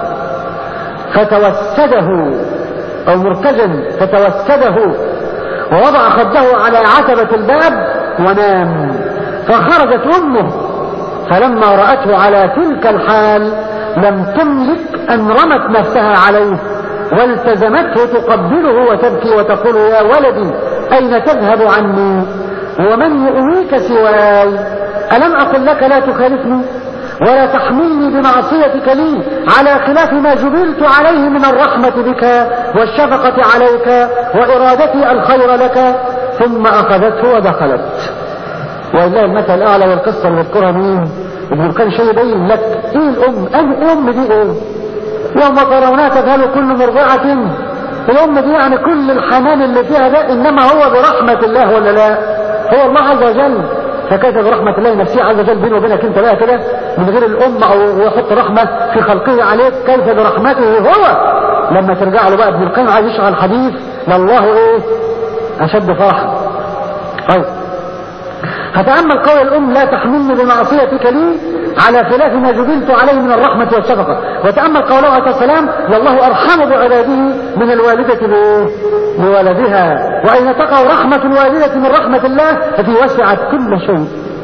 فتوسده او مرتجا فتوسده ووضع خده على عتبة الباب ونام فخرجت امه فلما رأته على تلك الحال لم تملك ان رمت نفسها عليه والتزمته تقبله وتبكي وتقول يا ولدي اين تذهب عني ومن يؤويك سواي ألم أقل لك لا تخالفني ولا تحملني بمعصيتك لي على خلاف ما جبلت عليه من الرحمة بك والشفقة عليك وإرادتي الخير لك ثم أخذته ودخلت والله المثل الأعلى والقصة اللي يذكرها مين ابن القيم شيء يبين لك ايه الأم أه أم دي ايه يوم ترونها تذهل كل مرضعة الأم دي يعني كل الحنان اللي فيها ده إنما هو برحمة الله ولا لا هو الله عز وجل فكيف برحمة الله نفسه عز وجل بينه وبينك انت بقى كده من غير الأم أو يحط رحمة في خلقه عليك كيف برحمته هو لما ترجع له بقى ابن القيم عايز يشرح الحديث لله ايه أشد فرحا طيب فتأمل قول الأم لا تحملني بمعصيتك لي على خلاف ما جبلت عليه من الرحمة والشفقة وتأمل قوله عليه السلام والله أرحم بعباده من الوالدة بولدها وأين تقع رحمة الوالدة من رحمة الله التي وسعت كل شيء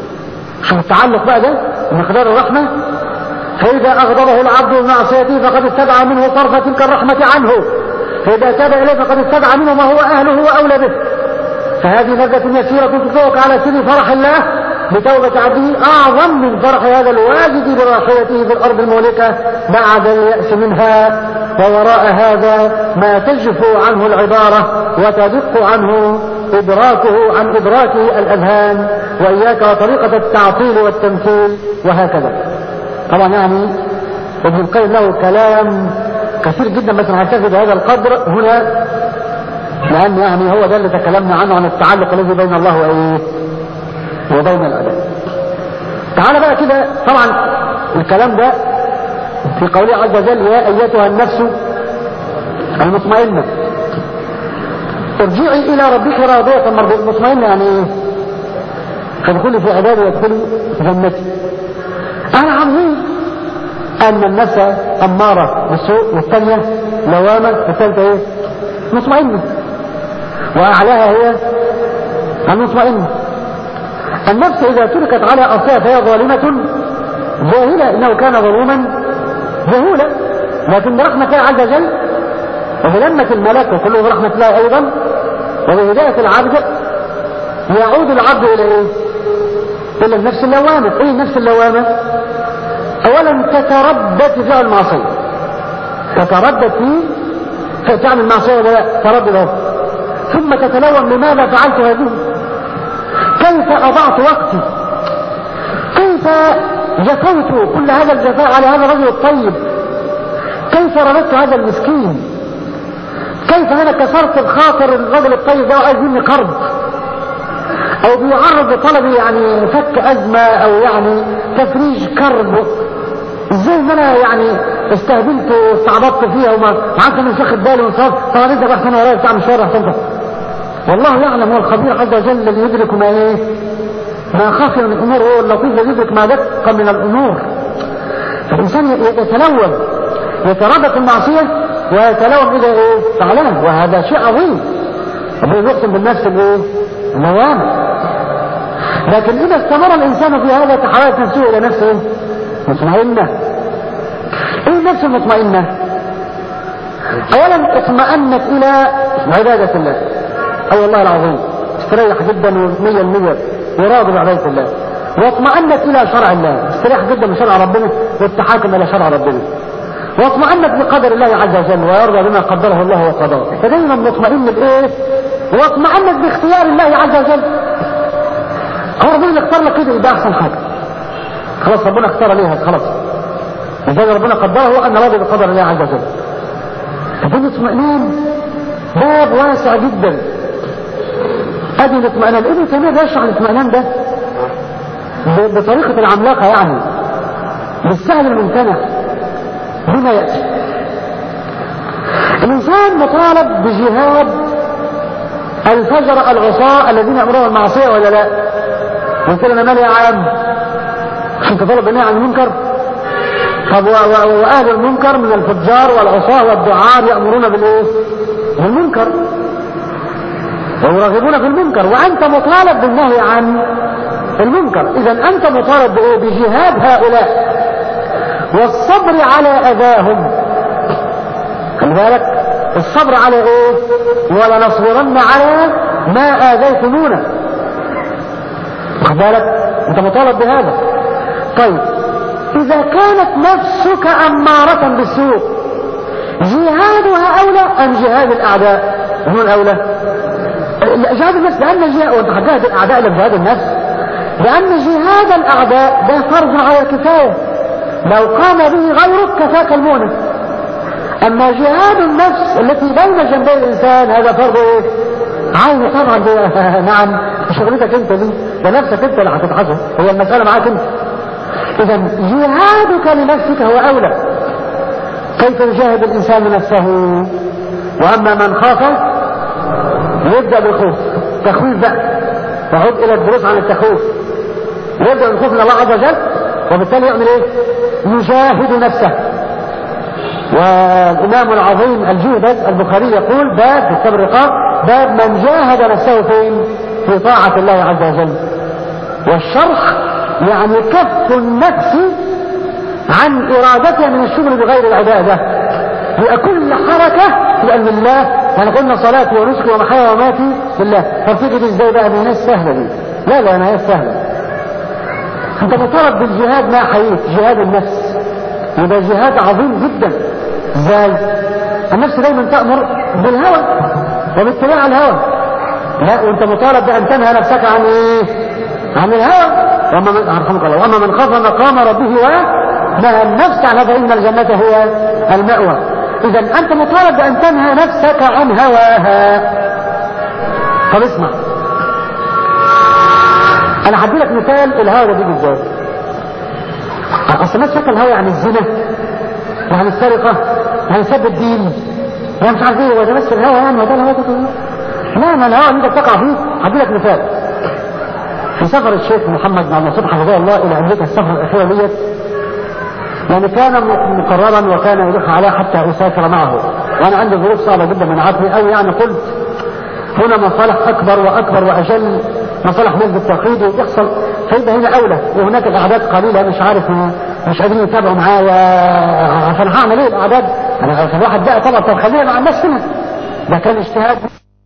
شوف التعلق بقى ده مقدار الرحمة فإذا أغضبه العبد بمعصيته فقد استدعى منه طرف تلك الرحمة عنه فإذا تاب إليه فقد استدعى منه ما هو أهله وأولى به فهذه نبذة يسيرة تطلق على سر فرح الله بتوبة عبده أعظم من فرح هذا الواجد براحلته في الأرض المهلكة بعد اليأس منها ووراء هذا ما تجفو عنه العبارة وتدق عنه إدراكه عن إدراكه الأذهان وإياك وطريقة التعطيل والتمثيل وهكذا طبعا يعني ابن القيم له كلام كثير جدا بس هنكتفي بهذا القدر هنا لأن يعني هو ده اللي تكلمنا عنه عن التعلق الذي بين الله وإيه وبين الأداء تعال بقى كده طبعا الكلام ده في قوله عز وجل يا أيتها النفس المطمئنة ارجعي إلى ربك راضية مرضية مطمئنة يعني إيه؟ فادخلي في عبادي وادخلي جنتي أنا عظيم أن النفس أمارة بالسوء والثانية لوامة والثالثة إيه؟ مطمئنة وأعلاها هي المطمئنة النفس إذا تركت على أصلها فهي ظالمة جاهلة إنه كان ظلوما جهولا لكن برحمة الله عز وجل وبلمة الملك وكله برحمة الله أيضا وبهداية العبد يعود العبد إلى إيه؟ إلى النفس اللوامة إيه النفس اللوامة؟ أولا تتردد في فعل المعصية تتردد في تعمل معصية ولا لا تردد أهو ثم تتلوم لماذا فعلت هذه كيف أضعت وقتي كيف جفوت كل هذا الجفاء على هذا الرجل الطيب كيف رددت هذا المسكين كيف انا كسرت بخاطر الرجل الطيب ده وعايز مني قرض او بيعرض لطلبي يعني فك ازمه او يعني تفريج كرب ازاي ما انا يعني استهبلت واستعبطت فيها وما عارف انا مش واخد بالي وصار طبعا انت بقى انا ورايا بتاع مشوار انت والله يعلم هو الخبير عز وجل الذي يدرك ما ايه ما خفي من الامور هو اللطيف الذي يدرك ما دق من الامور فالانسان يتلون يتردد في المعصيه ويتلون اذا ايه فعلان وهذا شيء عظيم ربنا يقسم بالنفس الايه اللوامه لكن اذا استمر الانسان في هذا تحولت نفسه الى نفس ايه مطمئنه ايه النفس المطمئنه اولا اطمأنت الى عباده الله اي والله العظيم استريح جدا ومية المية وراضي بعبادة الله واطمأنت الى شرع الله استريح جدا من شرع ربنا والتحاكم الى شرع ربنا واطمأنت بقدر الله عز وجل ويرضى بما قدره الله وقدره فدايما مطمئن بايه واطمأنت باختيار الله عز وجل هو ربنا اللي اختار لك كده يبقى احسن حاجه خلاص ربنا اختار ليها خلاص ازاي ربنا قدره وان راضي بقدر الله عز وجل فدي اطمئنان باب واسع جدا ادي الاطمئنان ابن تيميه بيشرح الاطمئنان ده بطريقه العملاقه يعني بالسهل الممتنع بما ياتي الانسان مطالب بجهاد الفجر العصاة الذين يأمرون المعصية ولا لا قلت لنا مالي يا عام عشان تطلب بالنهي عن المنكر طب وأهل المنكر من الفجار والعصاة والدعاء يأمرون بالإيه بالمنكر ويرغبون في المنكر وأنت مطالب بالنهي عن المنكر إذا أنت مطالب بإيه بجهاد هؤلاء والصبر على أذاهم خلي بالك الصبر على ايه ولنصبرن على ما اذيتمونا واخد بالك انت مطالب بهذا طيب اذا كانت نفسك امارة بالسوء جهادها اولى ام جهاد الاعداء هم الاولى جهاد النفس لان جهاد وانت هتجاهد الاعداء الى جهاد النفس لان جهاد الاعداء ده فرض على كفايه لو قام به غيرك كفاك المؤنس اما جهاد النفس التي بين جنبي الانسان هذا فرض ايه عين طبعا دي نعم شغلتك انت دي ده نفسك انت اللي هتتحاسب هي المسألة معاك انت اذا جهادك لنفسك هو اولى كيف يجاهد الانسان نفسه واما من خاف يبدأ بالخوف تخويف بقى تعود الى الدروس عن التخويف يبدأ بالخوف من الله عز وجل وبالتالي يعمل ايه يجاهد نفسه والإمام العظيم الجوبد البخاري يقول باب في كتاب الرقاق باب من جاهد نفسه فين في طاعة الله عز وجل والشرح يعني كف النفس عن ارادتها من الشغل بغير العبادة يبقى كل حركة تبقى لله يعني قلنا صلاتي ونسكي ومحيا وماتي لله طب تيجي دي ازاي بقى دي ناس سهلة دي لا لا ناس سهلة انت مطالب بالجهاد ما حييت جهاد النفس وده جهاد عظيم جدا ازاي النفس دايما تأمر بالهوى وباتباع الهوى لا وانت مطالب بان تنهى نفسك عن ايه عن الهوى واما من رحمك الله واما من خاف مقام ربه ونهى النفس عن فان الجنه هي المأوى اذا انت مطالب بان تنهى نفسك عن هواها طب اسمع انا هدي لك مثال الهوى ده بيجي ازاي اصل الناس فاكره الهوى يعني الزنا يعني السرقه يعني سب الدين يعني مش عارف ايه هو ده بس الهوى يعني هو ده الهوى ده لا ما الهوى اللي انت بتقع فيه هدي لك مثال في سفر الشيخ محمد بن عبد الناصر حفظه الله الى امريكا السفر الاخيره ديت يعني كان مقررا وكان يلح عليه حتى اسافر معه وانا عندي ظروف صعبه جدا منعتني او يعني قلت هنا مصالح اكبر واكبر واجل مصالح ناس بالتوحيد ويحصل فيبقى هنا اولى وهناك الاعداد قليله مش عارف مش قادرين يتابعوا معايا عشان هعمل ايه الاعداد انا في الواحد بقى طبعا طب خلينا مع الناس هنا ده كان اجتهاد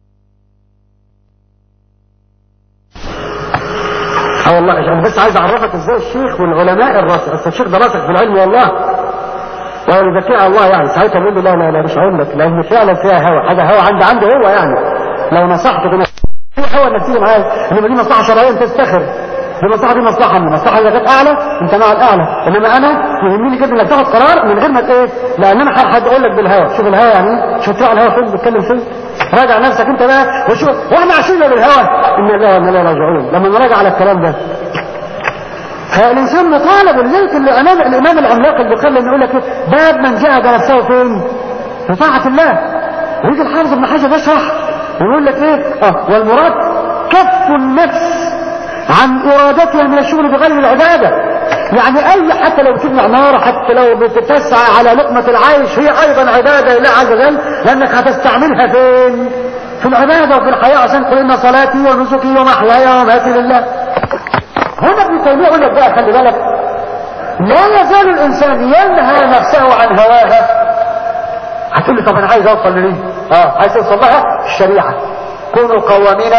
اه والله انا بس عايز اعرفك ازاي الشيخ والعلماء الراسخ اصل الشيخ ده راسخ في العلم والله لو يذكرها الله يعني ساعتها بيقول لي لا لا لا مش هقول لك لان فعلا فيها هوى حاجه هوى عند عنده هو يعني لو نصحته كده في هوى انك تيجي معايا انما دي مصلحه شرعيه انت تستخر دي مصلحه دي مصلحه المصلحه اذا كانت اعلى انت مع الاعلى انما انا يهمني جدا انك تاخد قرار من غير ما ايه لان انا حد اقول لك بالهوى شوف الهوى يعني شوف تروح الهوى فين بتتكلم فين راجع نفسك انت بقى وشوف واحنا عايشين بالهوى ان الله وانا لا راجعون لما نراجع على الكلام ده فالانسان مطالب ولذلك الامام الامام العملاق البخاري لما يقول لك إيه؟ باب من جهد نفسه فين؟ في طاعه الله ويجي الحافظ ابن حجر يشرح ويقول لك ايه؟ اه والمراد كف النفس عن ارادتها من الشغل بغير العباده يعني اي حتى لو بتبني عماره حتى لو بتسعى على لقمه العيش هي ايضا عباده لله عز وجل لانك هتستعملها فين؟ في العباده وفي الحياه عشان قل ان صلاتي ونسكي ومحياي ومماتي لله هنا ابن تيميه يقول لك بقى خلي بالك لا يزال الانسان ينهى نفسه عن هواها هتقول لي طب انا عايز اوصل ليه اه عايز توصل لها الشريعه كونوا قوامين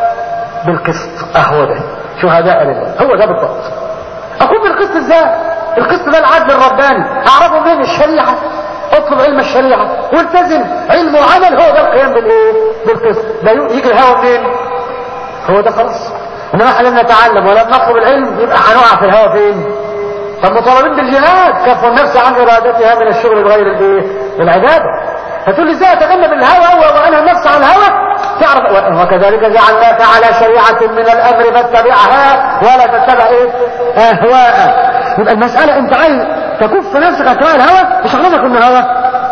بالقسط اهو ده شهداء لله هو ده بالضبط اقوم بالقسط ازاي القسط ده العدل الرباني اعرفه منين الشريعه اطلب علم الشريعه والتزم علم وعمل هو ده القيام بالايه بالقسط ده يجي الهوى منين هو ده خلاص انما احنا لم نتعلم ولم نطلب العلم يبقى هنقع في الهوى فين طب مطالبين بالجهاد كف النفس عن ارادتها من الشغل بغير الايه العباده فتقول لي ازاي اتجنب الهوى وانهى النفس عن الهوى تعرف وكذلك جعلناك على شريعه من الامر فاتبعها ولا تتبع ايه اهواء يبقى المساله انت عايز تكف نفسك عن اتباع الهوى مش هغلبك من الهوى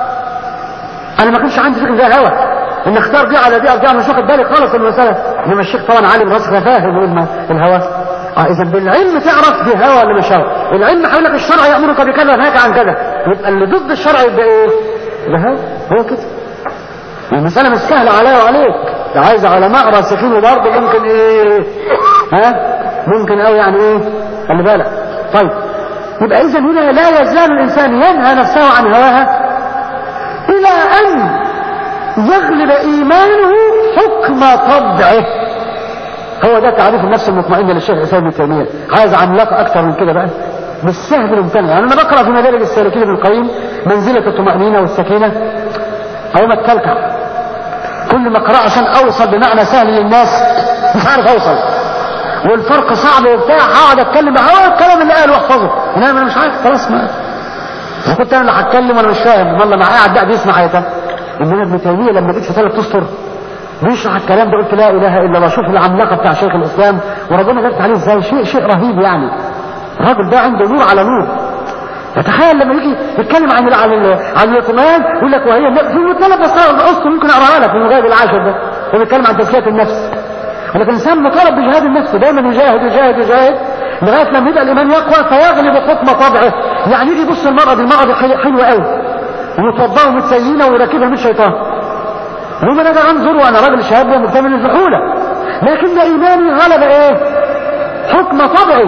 انا ما كانش عندي فكره زي الهوى ان اختار دي على دي ارجع مش واخد بالي خالص من المساله انما الشيخ طبعا عالم راسخ فاهم الهوى اه اذا بالعلم تعرف دي هوى ولا مش هوى العلم هيقول لك الشرع يامرك بكذا وينهاك عن كذا يبقى اللي ضد الشرع يبقى ايه؟ ده هوى هو كده المساله مش سهله عليا وعليك ده عايز علماء راسخين وبرضه ممكن ايه ها ممكن قوي يعني ايه خلي بالك طيب يبقى اذا هنا لا يزال الانسان ينهى نفسه عن هواها الى ان يغلب ايمانه حكم طبعه هو ده تعريف النفس المطمئنه للشيخ الاسلام ابن تيميه عايز عملاق اكتر من كده بقى بالسهل الممتنع يعني انا بقرا في مدارج السالكين ابن القيم منزله الطمانينه والسكينه اهو اتكلكع كل ما اقرا عشان اوصل بمعنى سهل للناس مش عارف اوصل والفرق صعب وبتاع هقعد اتكلم هو الكلام اللي قاله واحفظه انما انا مش عارف خلاص ما اذا كنت انا اللي هتكلم وانا مش فاهم والله ما قاعد بقى بيسمع ايتها انما ابن تيميه لما جيت في ثلاث اسطر بيشرح الكلام ده قلت لا اله الا الله شوف العملاقه بتاع شيخ الاسلام وربنا جابت عليه ازاي شيء شيء رهيب يعني الراجل ده عنده نور على نور تخيل لما يجي يتكلم عن عن عن الاطمئنان يقول لك وهي في ثلاث اسطر ممكن اقراها لك في المجاهد العاشر ده هو بيتكلم عن تزكيه النفس ولكن الانسان مطالب بجهاد النفس دايما يجاهد يجاهد يجاهد لغايه لما يبقى الايمان يقوى فيغلب حكم طبعه يعني يجي يبص المرأة دي المرأة دي حلوه قوي ومتوضاه ومتزينه وراكبها من شيطان المهم انا ده انظر وانا راجل شاب ومكتمل الفحوله لكن ايماني غلب ايه حكم طبعي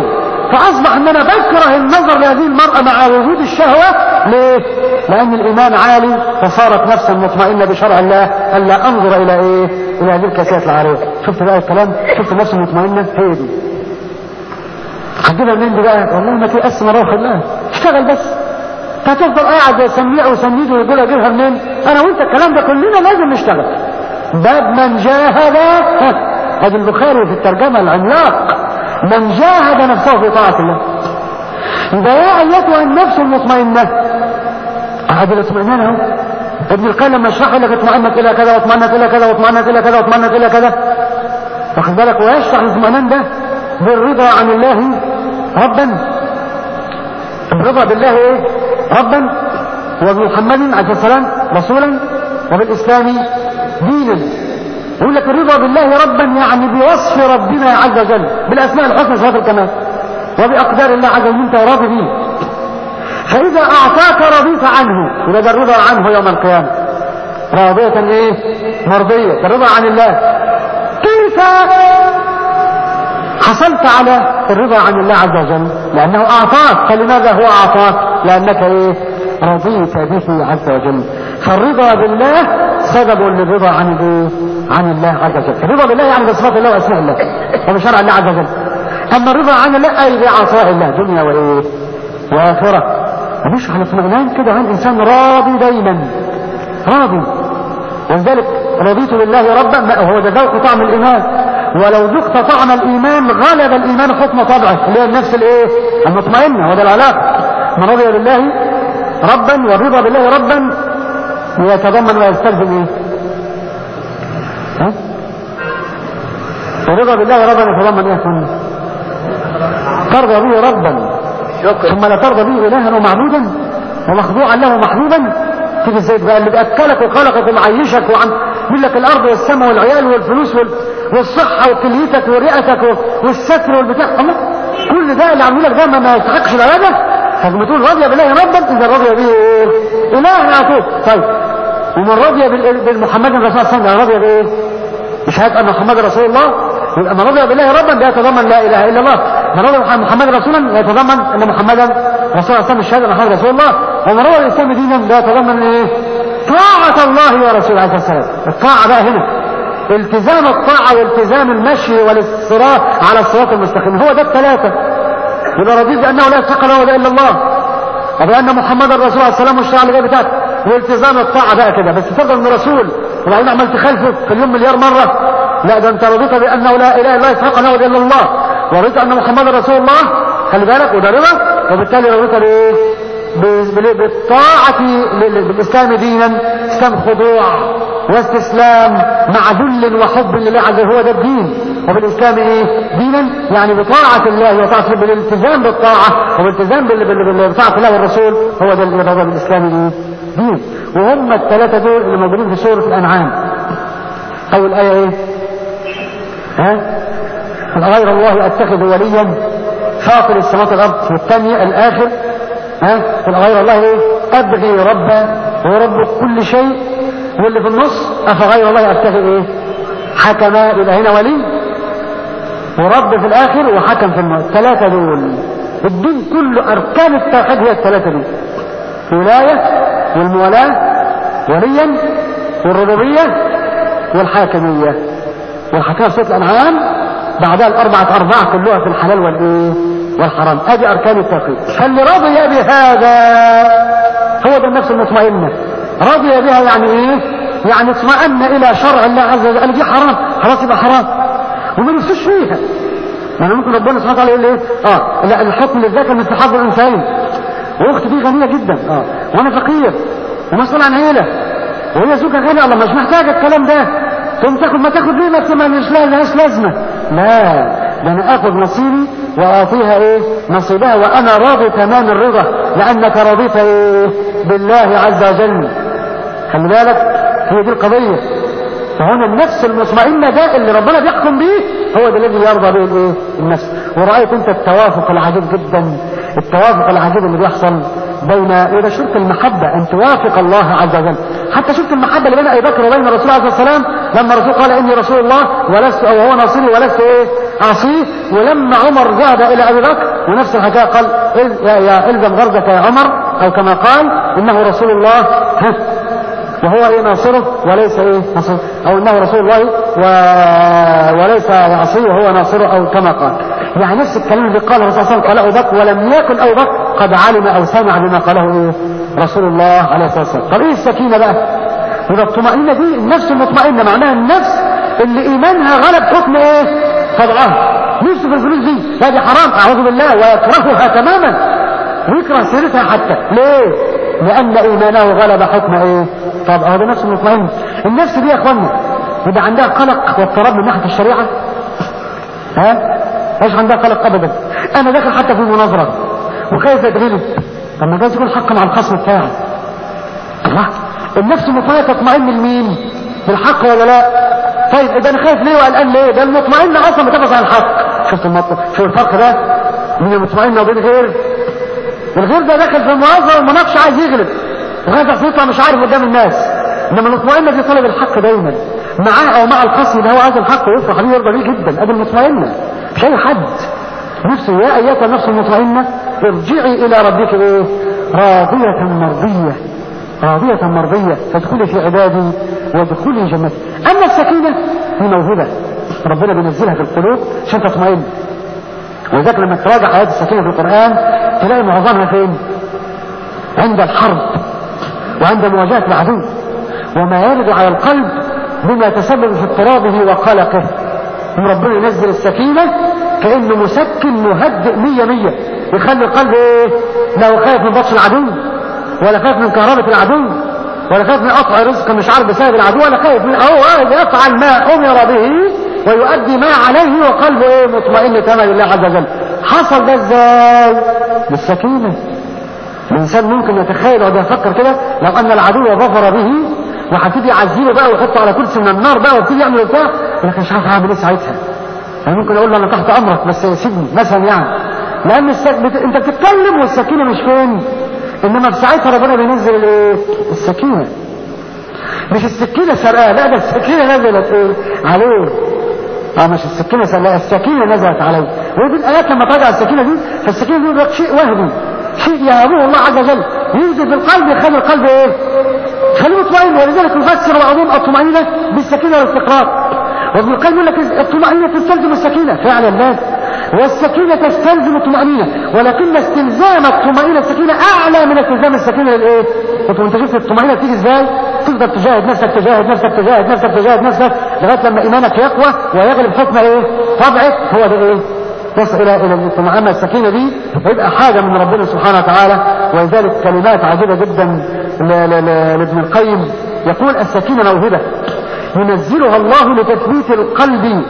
فأصبح أن أنا بكره النظر لهذه المرأة مع وجود الشهوة ليه؟ لأن الإيمان عالي فصارت نفسا مطمئنة بشرع الله ألا أنظر إلى إيه؟ إلى هذه الكاسيات العارية شفت بقى الكلام؟ شفت نفسي مطمئنة؟ هي دي هتجيبها منين دي بقى؟ والله ما تيأس من روح الله اشتغل بس هتفضل قاعد سميع وسنيد ويقول اجيبها منين؟ انا وانت الكلام ده كلنا لازم نشتغل. باب من جاهد هذا البخاري في الترجمة العملاق من جاهد نفسه في طاعة الله. يبقى يا ايتها النفس المطمئنة هذه الاطمئنان اهو ابن القيم لما يشرح لك اطمئنت الى كذا واطمئنت الى كذا واطمئنت الى كذا واطمئنت الى كذا واخد بالك ويشرح الاطمئنان ده بالرضا عن الله ربا الرضا بالله ايه ربا وبمحمد عليه السلام رسولا وبالاسلام دينا يقول لك الرضا بالله ربا يعني بوصف ربنا عز وجل بالاسماء الحسنى صفات الكمال وباقدار الله عز وجل انت راضي به فاذا اعطاك رضيت عنه يبقى ده الرضا عنه يوم القيامه راضية ايه مرضية الرضا عن الله كيف حصلت على الرضا عن الله عز وجل لأنه أعطاك فلماذا هو أعطاك لأنك إيه رضيت به عز وجل فالرضا بالله سبب للرضا عن الإيه عن الله عز وجل الرضا بالله يعني بصفات الله وأسماء الله وبشرع الله عز وجل أما الرضا عن الله أي بعطاء الله دنيا وإيه وآخرة ونشرح الاطمئنان كده عن إنسان راضي دايما راضي ولذلك رضيت بالله ربا ما هو ده ذوق طعم الإيمان ولو ذقت طعم الإيمان غلب الإيمان حكم طبعه اللي هي النفس الإيه المطمئنة وده العلاقة من رضي بالله ربا والرضا بالله ربا يتضمن ويستلزم إيه ها الرضا بالله ربا يتضمن إيه ثم ترضى به ربا ثم لا ترضى به إلها ومعبودا ومخضوعا له محبوبا تيجي ازاي بقى اللي بياكلك وخلقك ومعيشك وعن لك الارض والسماء والعيال والفلوس وال... والصحه وكليتك ورئتك والستر والبتاع الله كل ده اللي عامل لك ده ما يستحقش العباده فلما تقول رضي بالله ربا اذا رضي به ايه؟ اله يعطوه طيب ومن رضي بال... بالمحمد الرسول صلى الله عليه وسلم رضي بايه؟ بشهاده ان محمد رسول الله يبقى من رضي بالله ربا ده يتضمن لا اله الا الله من رضي محمد رسولا يتضمن ان محمدا رسول الله صلى الله عليه وسلم الشهاده ان محمد رسول الله ومن روى الاسلام دينا ده يتضمن ايه طاعة الله ورسوله عليه السلام الطاعة بقى هنا التزام الطاعة والتزام المشي والاصرار على الصراط المستقيم هو ده الثلاثة يبقى رضيت بأنه لا يستحق له إلا الله وبأن محمد الرسول عليه السلام والشرع اللي بتاعته والتزام الطاعة بقى كده بس تفضل من رسول وبعدين عملت خلفه في اليوم مليار مرة لا ده انت رضيت بأنه لا إله إلا الله يستحق له إلا الله ورضيت أن محمد رسول الله خلي بالك وده رضا وبالتالي رضيت بإيه بالطاعة بالإسلام دينا اسلام خضوع واستسلام مع ذل وحب لله عز وجل هو ده الدين وبالإسلام إيه دينا يعني بطاعة الله وطاعة بالالتزام بالطاعة وبالالتزام بطاعة الله والرسول هو ده اللي هو بالإسلام إيه دين وهم الثلاثة دول اللي موجودين في سورة الأنعام أول آية إيه ها غير الله أتخذ وليا فاطر السماوات والأرض والثانية الآخر ها قل غير الله ايه ابغي ربا هو رب كل شيء واللي في النص افغير الله ابتغي ايه حكما يبقى هنا ولي ورب في الاخر وحكم في النص الثلاثه دول الدين كله اركان التوحيد هي الثلاثه دول الولايه والموالاه وليا والربوبيه والحاكميه والحكميه في سوره الانعام بعدها الاربعه ارباع كلها في الحلال والايه والحرام ادي اركان التوحيد فاللي رضي بهذا هو ده النفس المطمئنه رضي بها يعني ايه يعني اطمأن الى شرع الله عز وجل قال دي حرام خلاص يبقى حرام وما نفسوش فيها يعني ممكن ربنا سبحانه وتعالى يقول ايه اه لا الحكم للذكر مثل حظ الانثيين واختي دي غنيه جدا اه وانا فقير ومسؤول عن عيله وهي زوجها غني الله مش محتاجه الكلام ده تقوم تاخد ما تاخد ليه ما مش لهاش لازمه لا ده انا اخذ نصيبي واعطيها ايه نصيبها وانا راضي تمام الرضا لانك رضيت ايه بالله عز وجل خلي بالك هي دي القضيه فهنا النفس المطمئنه ده اللي ربنا بيحكم به هو ده الذي يرضى به الايه النفس ورايت انت التوافق العجيب جدا التوافق العجيب اللي بيحصل بين وده شرط المحبه ان توافق الله عز وجل حتى شفت المحبه اللي بين ابي بكر وبين الرسول عليه الصلاه والسلام لما الرسول قال اني رسول الله ولست او هو ناصري ولست ايه عصيه ولما عمر ذهب الى ابي بكر ونفس الحكايه قال يا, يا الزم غرزك يا عمر او كما قال انه رسول الله ها وهو ايه ناصره وليس ايه ناصره او انه رسول الله و... وليس يعصيه وهو ناصره او كما قال يعني نفس الكلام اللي قاله الرسول صلى الله عليه وسلم قال ابو بكر ولم يكن ابو بكر قد علم او سمع بما قاله ايه رسول الله عليه الصلاه والسلام طب ايه السكينه بقى يبقى الطمأنينة دي النفس المطمئنة معناها النفس اللي إيمانها غلب حكم إيه؟ طبعها نفسه في الفلوس دي لا دي حرام أعوذ بالله ويكرهها تماما ويكره سيرتها حتى ليه؟ لأن إيمانه غلب حكم إيه؟ طب هذا نفس المطمئن النفس دي يا إخوانا يبقى عندها قلق واضطراب من ناحية الشريعة ها؟ ايش عندها قلق أبدا أنا داخل حتى في المناظرة وخايف أتغلب طب ما جايز يكون حق مع الخصم بتاعي الله النفس المطمئنة تطمئن لمين بالحق ولا لا طيب اذا انا خايف ليه وقلقان ليه ده المطمئن اصلا بتبحث عن الحق شفت المطلب شوف الفرق ده بين المطمئن وبين غير الغير ده داخل في المناظره والمناقشه عايز يغلب وخايف يطلع مش عارف قدام الناس انما المطمئنه دي طلب الحق دايما معاه او مع الخصم ده هو عايز الحق ويفرح بيه يرضى بيه جدا ادي المطمئنه مش اي حد نفسه يا ايتها النفس المطمئنه ارجعي الى ربك ايه راضيه مرضيه راضية مرضية فادخلي في عبادي وادخلي جنتي أما السكينة هي موهبة ربنا بينزلها في القلوب عشان تطمئن ولذلك لما تراجع آيات السكينة في القرآن تلاقي معظمها فين؟ عند الحرب وعند مواجهة العدو وما يرد على القلب بما يتسبب في اضطرابه وقلقه ربنا ينزل السكينة كأنه مسكن مهدئ مية مية يخلي القلب ايه؟ لا خايف من بطش العدو ولا خايف من كهربة العدو ولا خايف من قطع رزق مش عارف بسبب العدو ولا خايف من هو يفعل ما امر به ويؤدي ما عليه وقلبه ايه مطمئن تماما لله عز وجل حصل ده ازاي بالسكينة الانسان ممكن يتخيل وده يفكر كده لو ان العدو ظفر به وهتيجي يعذبه بقى ويحطه على كرسي من النار بقى ويبتدي يعمل بتاع لكن مش عارف هعمل ايه ساعتها انا ممكن اقول له انا تحت امرك بس سيبني مثلا يعني لان السك... بت... انت بتتكلم والسكينه مش فين انما في ساعتها ربنا بينزل الايه السكينه مش السكينه سرقاه لا ده السكينه نزلت ايه عليه اه مش السكينه سرقاه السكينه نزلت عليه ودي الايات لما تراجع السكينه دي فالسكينه دي شيء وهمي شيء يهبه الله عز وجل ينزل في القلب يخلي القلب ايه خليه مطمئن ولذلك يفسر بعضهم الطمأنينة بالسكينة والاستقرار وابن القيم يقول لك الطمأنينة تستلزم السكينة فعلا لازم والسكينة تستلزم الطمأنينة ولكن استلزام الطمأنينة السكينة أعلى من استلزام السكينة للإيه؟ وانت شفت الطمأنينة بتيجي إزاي؟ تقدر تجاهد نفسك تجاهد نفسك تجاهد نفسك تجاهد نفسك لغاية لما إيمانك يقوى ويغلب حكم إيه؟ طبعك هو ده إيه؟ تصل إلى إلى الطمأنينة أما السكينة دي يبقى حاجة من ربنا سبحانه وتعالى ولذلك كلمات عجيبة جدا لابن القيم يقول السكينة موهبة ينزلها الله لتثبيت القلب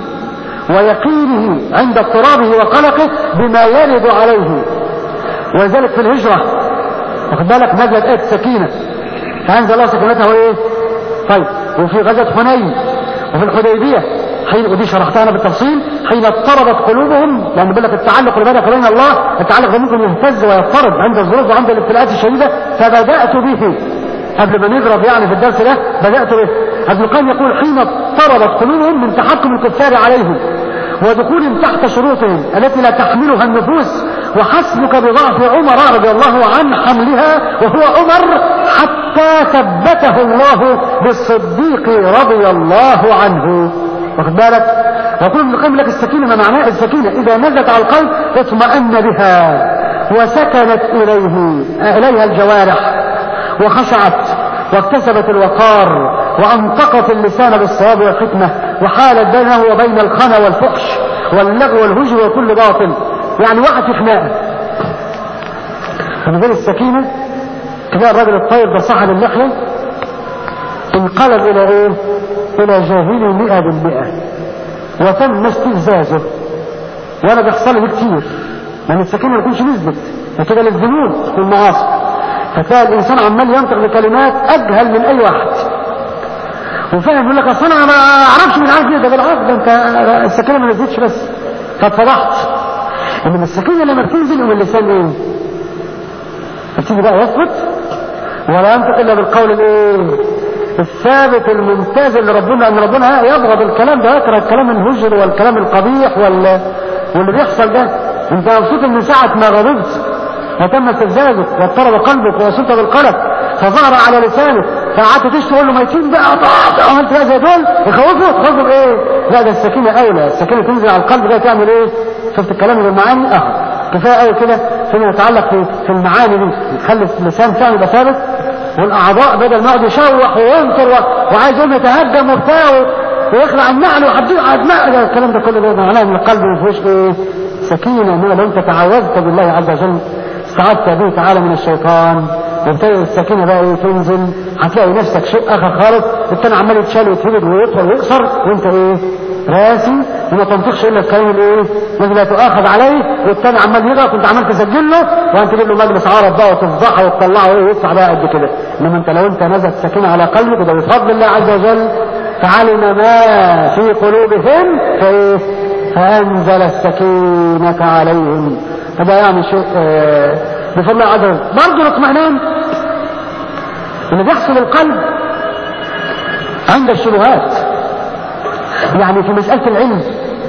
ويقينه عند اضطرابه وقلقه بما يرد عليه ولذلك في الهجرة واخد بالك نزلت آية السكينة فأنزل الله سكينته ايه؟ طيب وفي غزوة حنين وفي الحديبية حين ودي شرحتها انا بالتفصيل حين اضطربت قلوبهم لان بيقول لك التعلق اللي بينك وبين الله التعلق ده ممكن يهتز ويضطرب عند الظروف وعند الابتلاءات الشديده فبدات به قبل ما نضرب يعني في الدرس ده بدات به ابن القيم يقول حين اضطربت قلوبهم من تحكم الكفار عليهم ودخولهم تحت شروطهم التي لا تحملها النفوس وحسبك بضعف عمر رضي الله عن حملها وهو عمر حتى ثبته الله بالصديق رضي الله عنه واخد بالك ويقول ابن القيم لك السكينه ما معناها السكينه اذا نزلت على القلب اطمأن بها وسكنت اليه اليها الجوارح وخشعت واكتسبت الوقار وانطقت اللسان بالصواب والحكمه وحالت بينه وبين الخنا والفحش واللغو والهجر وكل باطل يعني وقعت في خناقه فمن غير السكينه تلاقي الراجل الطيب ده صاحب اللحيه انقلب الى ايه؟ الى جاهلي مئة بالمئة وتم استفزازه وانا بيحصل لي كتير لان السكينه ما تكونش نزلت وكده للذنوب والمعاصي فتلاقي الانسان عمال ينطق بكلمات اجهل من اي واحد وفاهم يقول لك اصل انا ما اعرفش من عارف ايه ده بالعكس ده انت السكينه ما نزلتش بس فاتفضحت انما السكينه لما بتنزل يقوم اللسان ايه؟ بتيجي بقى يثبت ولا ينطق الا بالقول الايه؟ الثابت الممتاز اللي ربنا ان ربنا يبغض الكلام ده يكره الكلام الهجر والكلام القبيح وال... واللي بيحصل ده انت مبسوط ان ساعة ما غضبت وتم استفزازك واضطرب قلبك وصلت بالقلب فظهر على لسانك فقعدت تشتي تقول له ميتين بقى طاع عملت بقى زي دول يخوفوا تخوفوا بايه؟ لا ده السكينه اولى السكينه تنزل على القلب ده تعمل ايه؟ شفت الكلام بالمعاني اه كفايه قوي كده فيما يتعلق في, في المعاني دي يخلي اللسان فعلا يبقى ثابت والاعضاء بدل ما يقعد يشوح وينطر و- وعايز يقوم يتهجم وبتاع و- ويخلع النعل ويحديه على دماغ ده الكلام ده كله ده معناه ان القلب ما فيهوش ايه؟ سكينه انما لو انت تعوذت بالله عز وجل استعذت به تعالى من الشيطان وابتدأ السكينة بقى ايه تنزل هتلاقي نفسك شيء اخر خالص التاني عمال يتشال ويتهبد ويطول ويقصر وانت ايه راسي وما تنطقش الا الكلام الايه الذي لا تؤاخذ عليه والتاني عمال يغلط وانت عمال تسجل له وانت تجيب له مجلس عرب بقى وتفضحه وتطلعه ايه ويدفع بقى قد كده انما انت لو انت نزلت السكينة على قلبك ده بفضل الله عز وجل فعلم ما في قلوبهم فايه فانزل السكينة عليهم فده يعني شيء آه، بفضل الله عز وجل برضه الاطمئنان اللي بيحصل القلب عند الشبهات يعني في مسألة العلم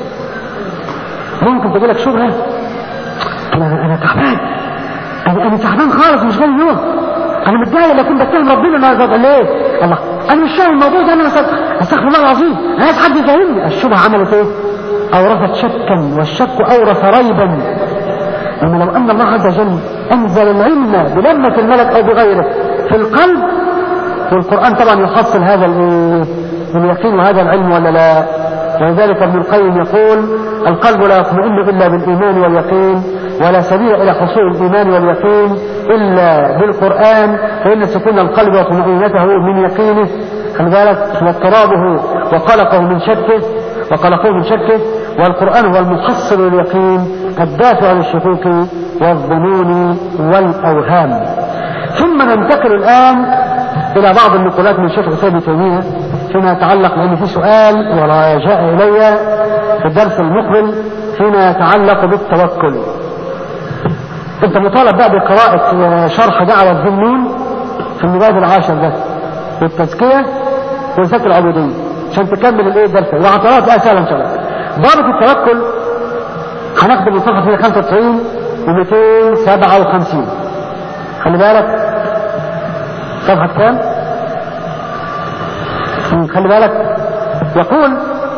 ممكن تجي لك شبهة انا انا تعبان انا انا تعبان خالص مش جاي يوم انا متضايق لكن بتهم ربنا ما يرضى ليه الله انا مش فاهم الموضوع ده انا أستغ- استغفر الله العظيم انا عايز حد يفهمني الشبهة عملت ايه اورثت شكا والشك اورث ريبا أما لو أن الله عز وجل أنزل العلم بلمة الملك أو بغيره في القلب والقرآن طبعا يحصل هذا ال- اليقين وهذا العلم ولا لا ولذلك ابن القيم يقول القلب لا يطمئن إلا بالإيمان واليقين ولا سبيل إلى حصول الإيمان واليقين إلا بالقرآن فإن سكون القلب وطمئنته من يقينه خلي بالك واضطرابه وقلقه من شكه وقلقوه من شكه والقرآن هو المحصل لليقين الدافع للشكوك والظنون والأوهام ثم ننتقل الآن إلى بعض النقولات من شيخ الإسلام ابن تيمية فيما يتعلق لأن في سؤال ورجاء إلي في الدرس المقبل فيما يتعلق بالتوكل أنت مطالب بقى بقراءة شرح دعوة الذنون في المجلد العاشر ده والتزكية ورسالة العبودية عشان تكمل الايه الدرس وعطرات بقى سهلة ان شاء الله ضابط التوكل هناخد من صفحة 195 و 257 خلي بالك صفحة كام؟ مم، خلي بالك يقول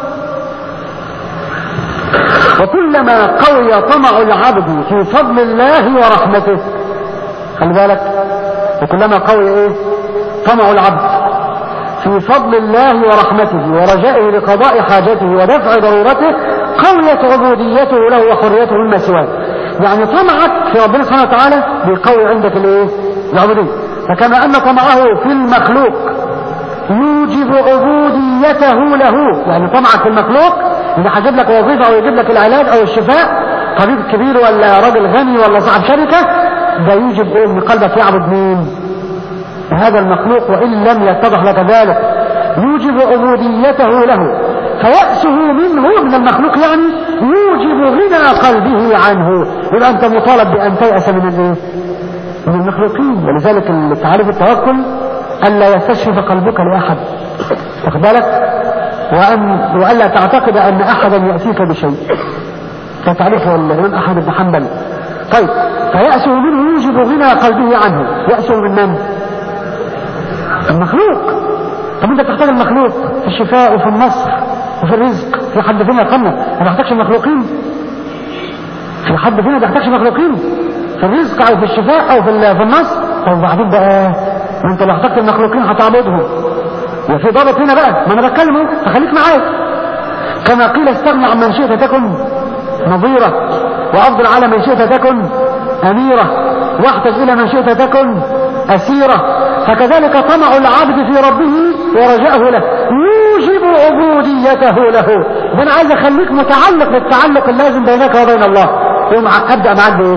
وكلما قوي طمع العبد في فضل الله ورحمته خلي بالك وكلما قوي ايه طمع العبد في فضل الله ورحمته ورجائه لقضاء حاجته ودفع ضرورته قويت عبوديته له وحريته مما سواه يعني طمعك في ربنا سبحانه وتعالى بيقوي عندك الايه العبودية فكما ان طمعه في المخلوق يوجب عبوديته له يعني طمعك في المخلوق اللي هيجيب لك وظيفة او يجيب لك العلاج او الشفاء طبيب كبير ولا راجل غني ولا صاحب شركة ده يوجب ايه ان قلبك يعبد مين هذا المخلوق وإن لم يتضح لك ذلك يوجب عبوديته له فيأسه منه من المخلوق يعني يوجب غنى قلبه عنه يبقى أنت مطالب بأن تيأس من الايه؟ من المخلوقين ولذلك تعريف التوكل ألا يستشرف قلبك لأحد واخد بالك وأن وألا تعتقد أن أحدا يأتيك بشيء كتعريف الإمام أحمد بن حنبل طيب فيأسه منه يوجب غنى قلبه عنه يأسه من من؟ المخلوق طب انت بتحتاج المخلوق في الشفاء وفي النصر وفي الرزق في حد فينا قلنا ما بيحتاجش المخلوقين في حد فينا ما بيحتاجش مخلوقين في الرزق او في الشفاء او في ال- في النصر طب وبعدين بقى ما انت لو احتجت المخلوقين هتعبدهم وفي ضابط هنا بقى ما انا بتكلم اهو فخليك معايا كما قيل استغنى عن من شئت تكن نظيرة وافضل على من شئت تكن اميرة واحتج الى من شئت تكن اسيرة فكذلك طمع العبد في ربه ورجاءه له يوجب عبوديته له ده انا عايز اخليك متعلق بالتعلق اللازم بينك وبين الله يوم ع- ابدا معاك بايه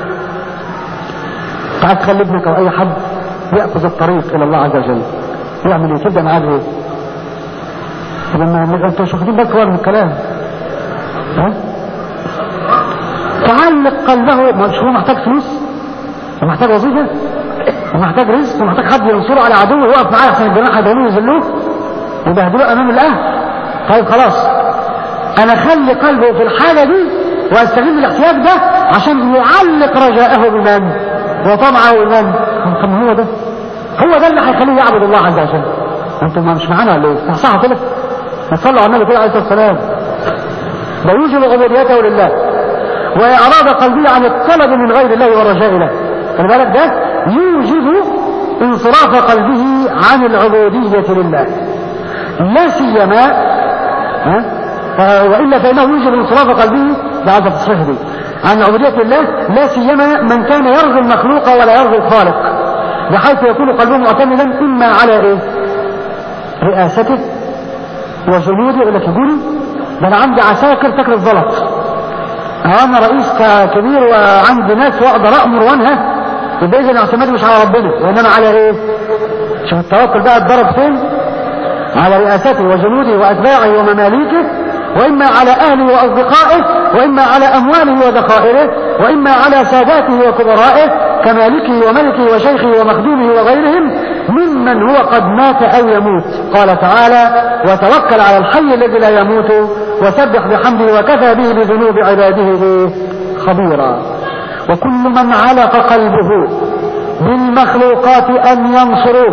انت عايز تخلي ابنك او اي حد ياخذ الطريق الى الله عز وجل يعمل ايه تبدا معاه بايه طب ما انتوا مش واخدين بالكم من الكلام ها تعلق قلبه مش هو محتاج فلوس ومحتاج وظيفه ومحتاج رزق ومحتاج حد ينصره على عدوه يقف معاه عشان الجماعه هيضربوه يذلوه ويبهدلوه امام الاهل طيب خلاص انا اخلي قلبه في الحاله دي واستغل الاحتياج ده عشان يعلق رجاءه بمن وطمعه بمن طب هو ده هو ده اللي هيخليه يعبد الله عز وجل انتم مش معانا ولا ايه صح كده نصلوا على النبي كده عليه الصلاه والسلام لا يوجب عبوديته لله وإعراض قلبه عن الطلب من غير الله والرجاء له خلي بالك ده يوجب انصراف قلبه عن العبودية لله لا سيما ها وإلا فإنه يوجب انصراف قلبه بعد التصريح دي عن عبودية الله لا سيما من كان يرجو المخلوق ولا يرجو الخالق بحيث يكون قلبه معتمدا إما على إيه؟ رئاسته وجنوده يقول لك يقولي ده أنا عندي عساكر تاكل الزلط انا رئيس كبير وعندي ناس واقدر امر وانهى يبقى اذا اعتمادي مش على ربنا وانما على ايه؟ شوف التوكل بقى اتضرب فين؟ على رئاسته وجنوده واتباعه ومماليكه واما على اهله واصدقائه واما على امواله وذخائره واما على ساداته وكبرائه كمالكه وملكه وشيخه ومخدومه وغيرهم ممن هو قد مات او يموت قال تعالى وتوكل على الحي الذي لا يموت وسبح بحمده وكفى به بذنوب عباده خبيرا وكل من علق قلبه بالمخلوقات ان ينصروه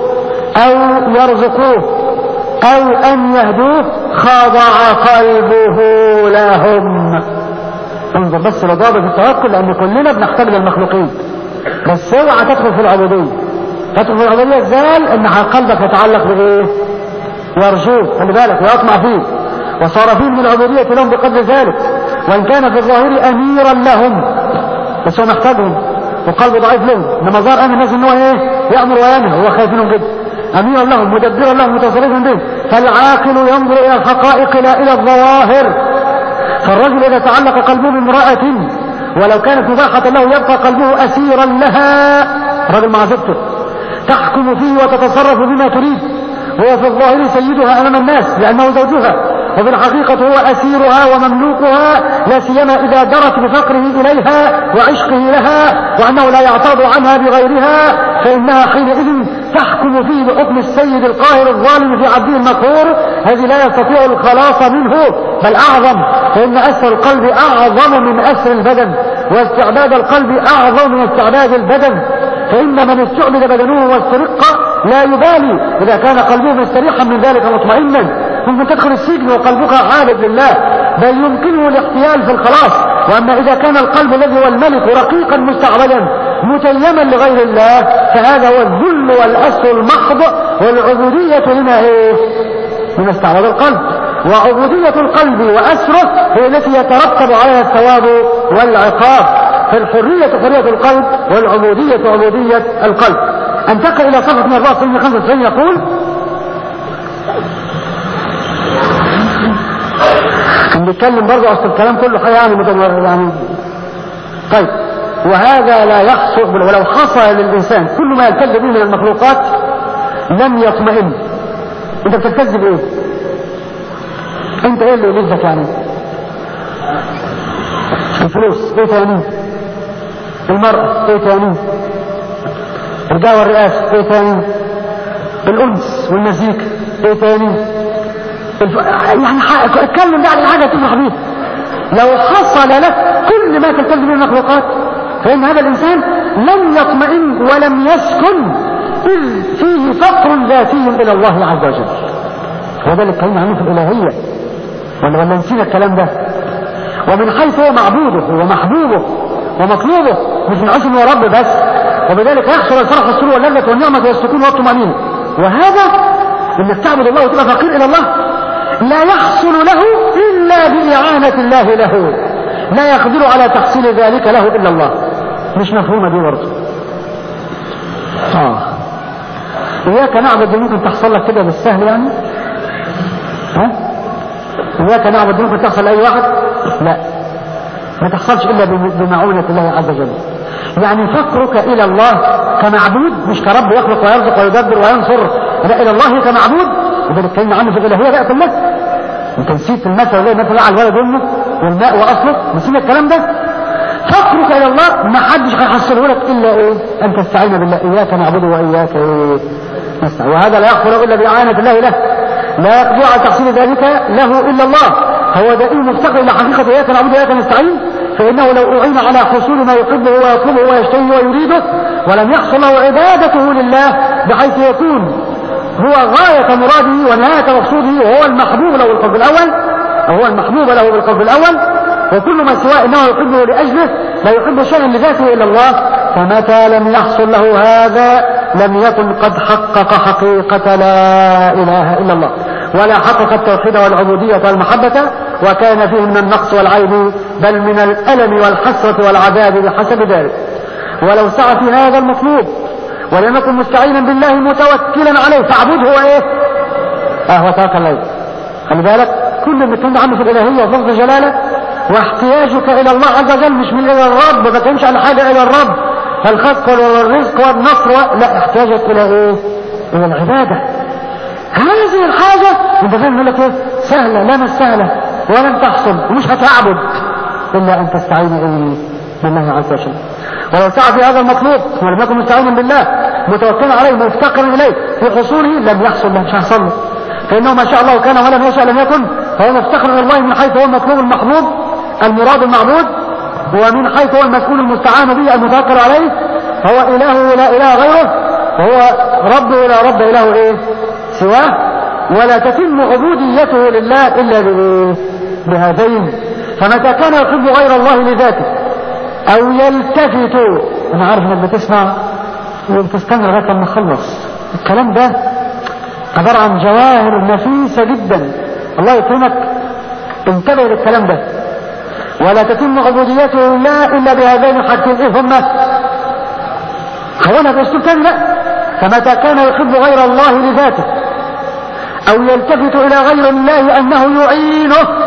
او يرزقوه او ان يهدوه خضع قلبه لهم انظر بس لضابط التوكل لان كلنا بنحتمل المخلوقين بس اوعى تدخل في العبوديه تدخل في العبوديه ازاي ان قلبك يتعلق بايه يرجوه خلي بالك ويطمع فيه وصار فيه من العبودية لهم بقدر ذلك وإن كان في الظاهر أميرا لهم بس هو محتاجهم وقلبه ضعيف لهم إنما ظهر أمن الناس إن هو إيه يأمر وينهى هو خايف منهم جدا أميرا لهم مدبرا لهم متصرفا بهم فالعاقل ينظر إلى الحقائق لا إلى الظواهر فالرجل إذا تعلق قلبه بامرأة ولو كانت مباحة له يبقى قلبه أسيرا لها رجل مع زوجته تحكم فيه وتتصرف بما تريد هو في الظاهر سيدها أمام الناس لأنه زوجها وفي الحقيقة هو أسيرها ومملوكها لا سيما إذا درت بفقره إليها وعشقه لها وأنه لا يعترض عنها بغيرها فإنها حينئذ تحكم فيه بحكم السيد القاهر الظالم في عبده المقهور الذي لا يستطيع الخلاص منه بل أعظم فإن أسر القلب أعظم من أسر البدن واستعباد القلب أعظم من استعباد البدن فإن من استعبد بدنه واسترق لا يبالي إذا كان قلبه مستريحا من ذلك مطمئنا ممكن تدخل السجن وقلبك عابد لله بل يمكنه الاحتيال في الخلاص واما اذا كان القلب الذي هو الملك رقيقا مستعبدا متيما لغير الله فهذا هو الذل والاسر المحض والعبودية لما ايه لما استعبد القلب وعبودية القلب وأسره هي التي يترتب عليها الثواب والعقاب فالحرية حرية القلب والعبودية عبودية القلب انتقل إلى صفحة 194 95 يقول كان بيتكلم برضه اصل الكلام كله حاجه يعني متمر يعني طيب وهذا لا يحصل ولو حصل للانسان كل ما يلتز به من المخلوقات لم يطمئن انت بتلتز بايه؟ انت ايه اللي يلزك يعني؟ الفلوس ايه تاني؟ المرأة ايه تاني؟ الجاه والرئاسة ايه تاني؟ الانس والمزيكا ايه تاني؟ الف... يعني اتكلم بقى عن حاجه تفرح بيها لو حصل لك كل ما تلتزم به المخلوقات فان هذا الانسان لم يطمئن ولم يسكن اذ فيه فقر ذاتي الى الله عز وجل هو ده اللي اتكلمنا عنه في الالهيه ولا ولا نسينا الكلام ده ومن حيث هو معبوده ومحبوبه ومطلوبه مش من عشم هو رب بس وبذلك يحصل الفرح والسرور واللذة والنعمة والسكون والطمأنينة وهذا انك تعبد الله وتبقى فقير الى الله لا يحصل له إلا بإعانة الله له لا يقدر على تحصيل ذلك له إلا الله مش مفهومة دي برضه آه إياك نعبد ممكن تحصل لك كده بالسهل يعني ها إياك نعبد ممكن تحصل لأي واحد لا ما تحصلش إلا بمعونة الله عز وجل يعني فقرك إلى الله كمعبود مش كرب يخلق ويرزق ويدبر وينصر لا إلى الله كمعبود وده اتكلمنا عنه في الالهيه بقى كلها انت نسيت المثل اللي مثل على الولد امه والماء واصله نسينا الكلام ده فقرك الى الله ما حدش هيحصله لك الا ايه ان تستعين بالله اياك نعبد واياك ايه نستعين وهذا لا يحصل الا باعانه الله له لا يقدر على تحصيل ذلك له الا الله هو دائما مفتقر الى حقيقه اياك نعبد واياك نستعين فانه لو اعين على حصول ما يحبه ويطلبه ويشتهيه ويريده ولم يحصل له عبادته لله بحيث يكون هو غاية مراده ونهاية مقصوده وهو المحبوب له بالقلب الأول وهو المحبوب له بالقلب الأول وكل ما سواه إنه يحبه لأجله لا يحب شيئا لذاته إلا الله فمتى لم يحصل له هذا لم يكن قد حقق حقيقة لا إله إلا الله ولا حقق التوحيد والعبودية والمحبة وكان فيه من النقص والعيب بل من الألم والحسرة والعذاب بحسب ذلك ولو سعى في هذا المطلوب ولم يكن مستعينا بالله متوكلا عليه فاعبده هو ايه؟ اه توكل عليه خلي بالك كل اللي بتكلم عنه في الالهيه وفضل جلاله واحتياجك الى الله عز وجل مش من الى الرب ما بتكلمش عن حاجه الى الرب فالخلق والرزق والنصر و... لا احتياجك الى ايه؟ الى العباده هذه الحاجه انت فاهم يقول لك ايه؟ سهله لا مش سهله ولن تحصل ومش هتعبد الا ان تستعين ايه؟ بالله عز وجل ولو سعى في هذا المطلوب ولم يكن مستعينا بالله متوكلا عليه مفتقرا اليه في حصوله لم يحصل له مش هيحصل له فانه ما شاء الله كان ولم يشاء لم يكن فهو مفتقر الى الله من حيث هو المطلوب المحبوب المراد المعبود ومن حيث هو المسؤول المستعان به المتوكل عليه فهو اله لا اله غيره وهو رب لا رب اله ايه سواه ولا تتم عبوديته لله الا بهذين فمتى كان يحب غير الله لذاته او يلتفت انا عارف انك بتسمع وبتستنى لغايه لما اخلص الكلام ده عباره عن جواهر نفيسه جدا الله يكرمك انتبه للكلام ده ولا تتم عبوديته لله الا بهذين الحاجتين ايه هما هقولها باسلوب تاني لا فمتى كان يحب غير الله لذاته او يلتفت الى غير الله انه يعينه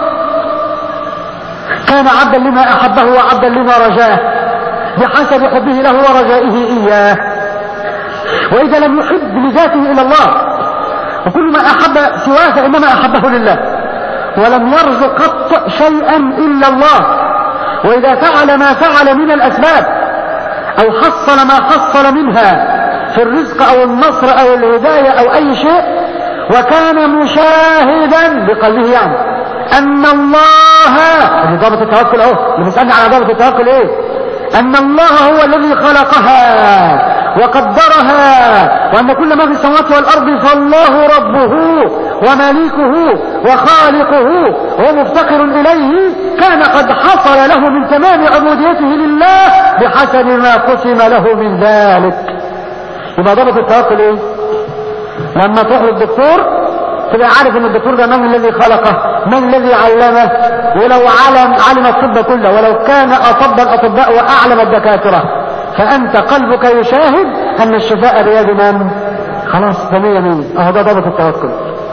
كان عبدا لما احبه وعبدا لما رجاه بحسب حبه له ورجائه اياه واذا لم يحب لذاته الى الله وكل ما احب سواه فانما احبه لله ولم يرزق قط شيئا الا الله واذا فعل ما فعل من الاسباب او حصل ما حصل منها في الرزق او النصر او الهدايه او اي شيء وكان مشاهدا بقلبه يعني ان الله اللي ضابط التوكل اهو اللي بيسالني على ضابط التوكل ايه ان الله هو الذي خلقها وقدرها وان كل ما في السماوات والارض فالله ربه ومليكه وخالقه ومفتقر اليه كان قد حصل له من تمام عبوديته لله بحسب ما قسم له من ذلك يبقى ضابط التوكل ايه لما تروح للدكتور تبقى عارف ان الدكتور ده من الذي خلقه من الذي علمه ولو علم علم الطب كله ولو كان اطب الاطباء واعلم الدكاتره فانت قلبك يشاهد ان الشفاء بيد من خلاص ده مية مية اهو ده ضابط التوكل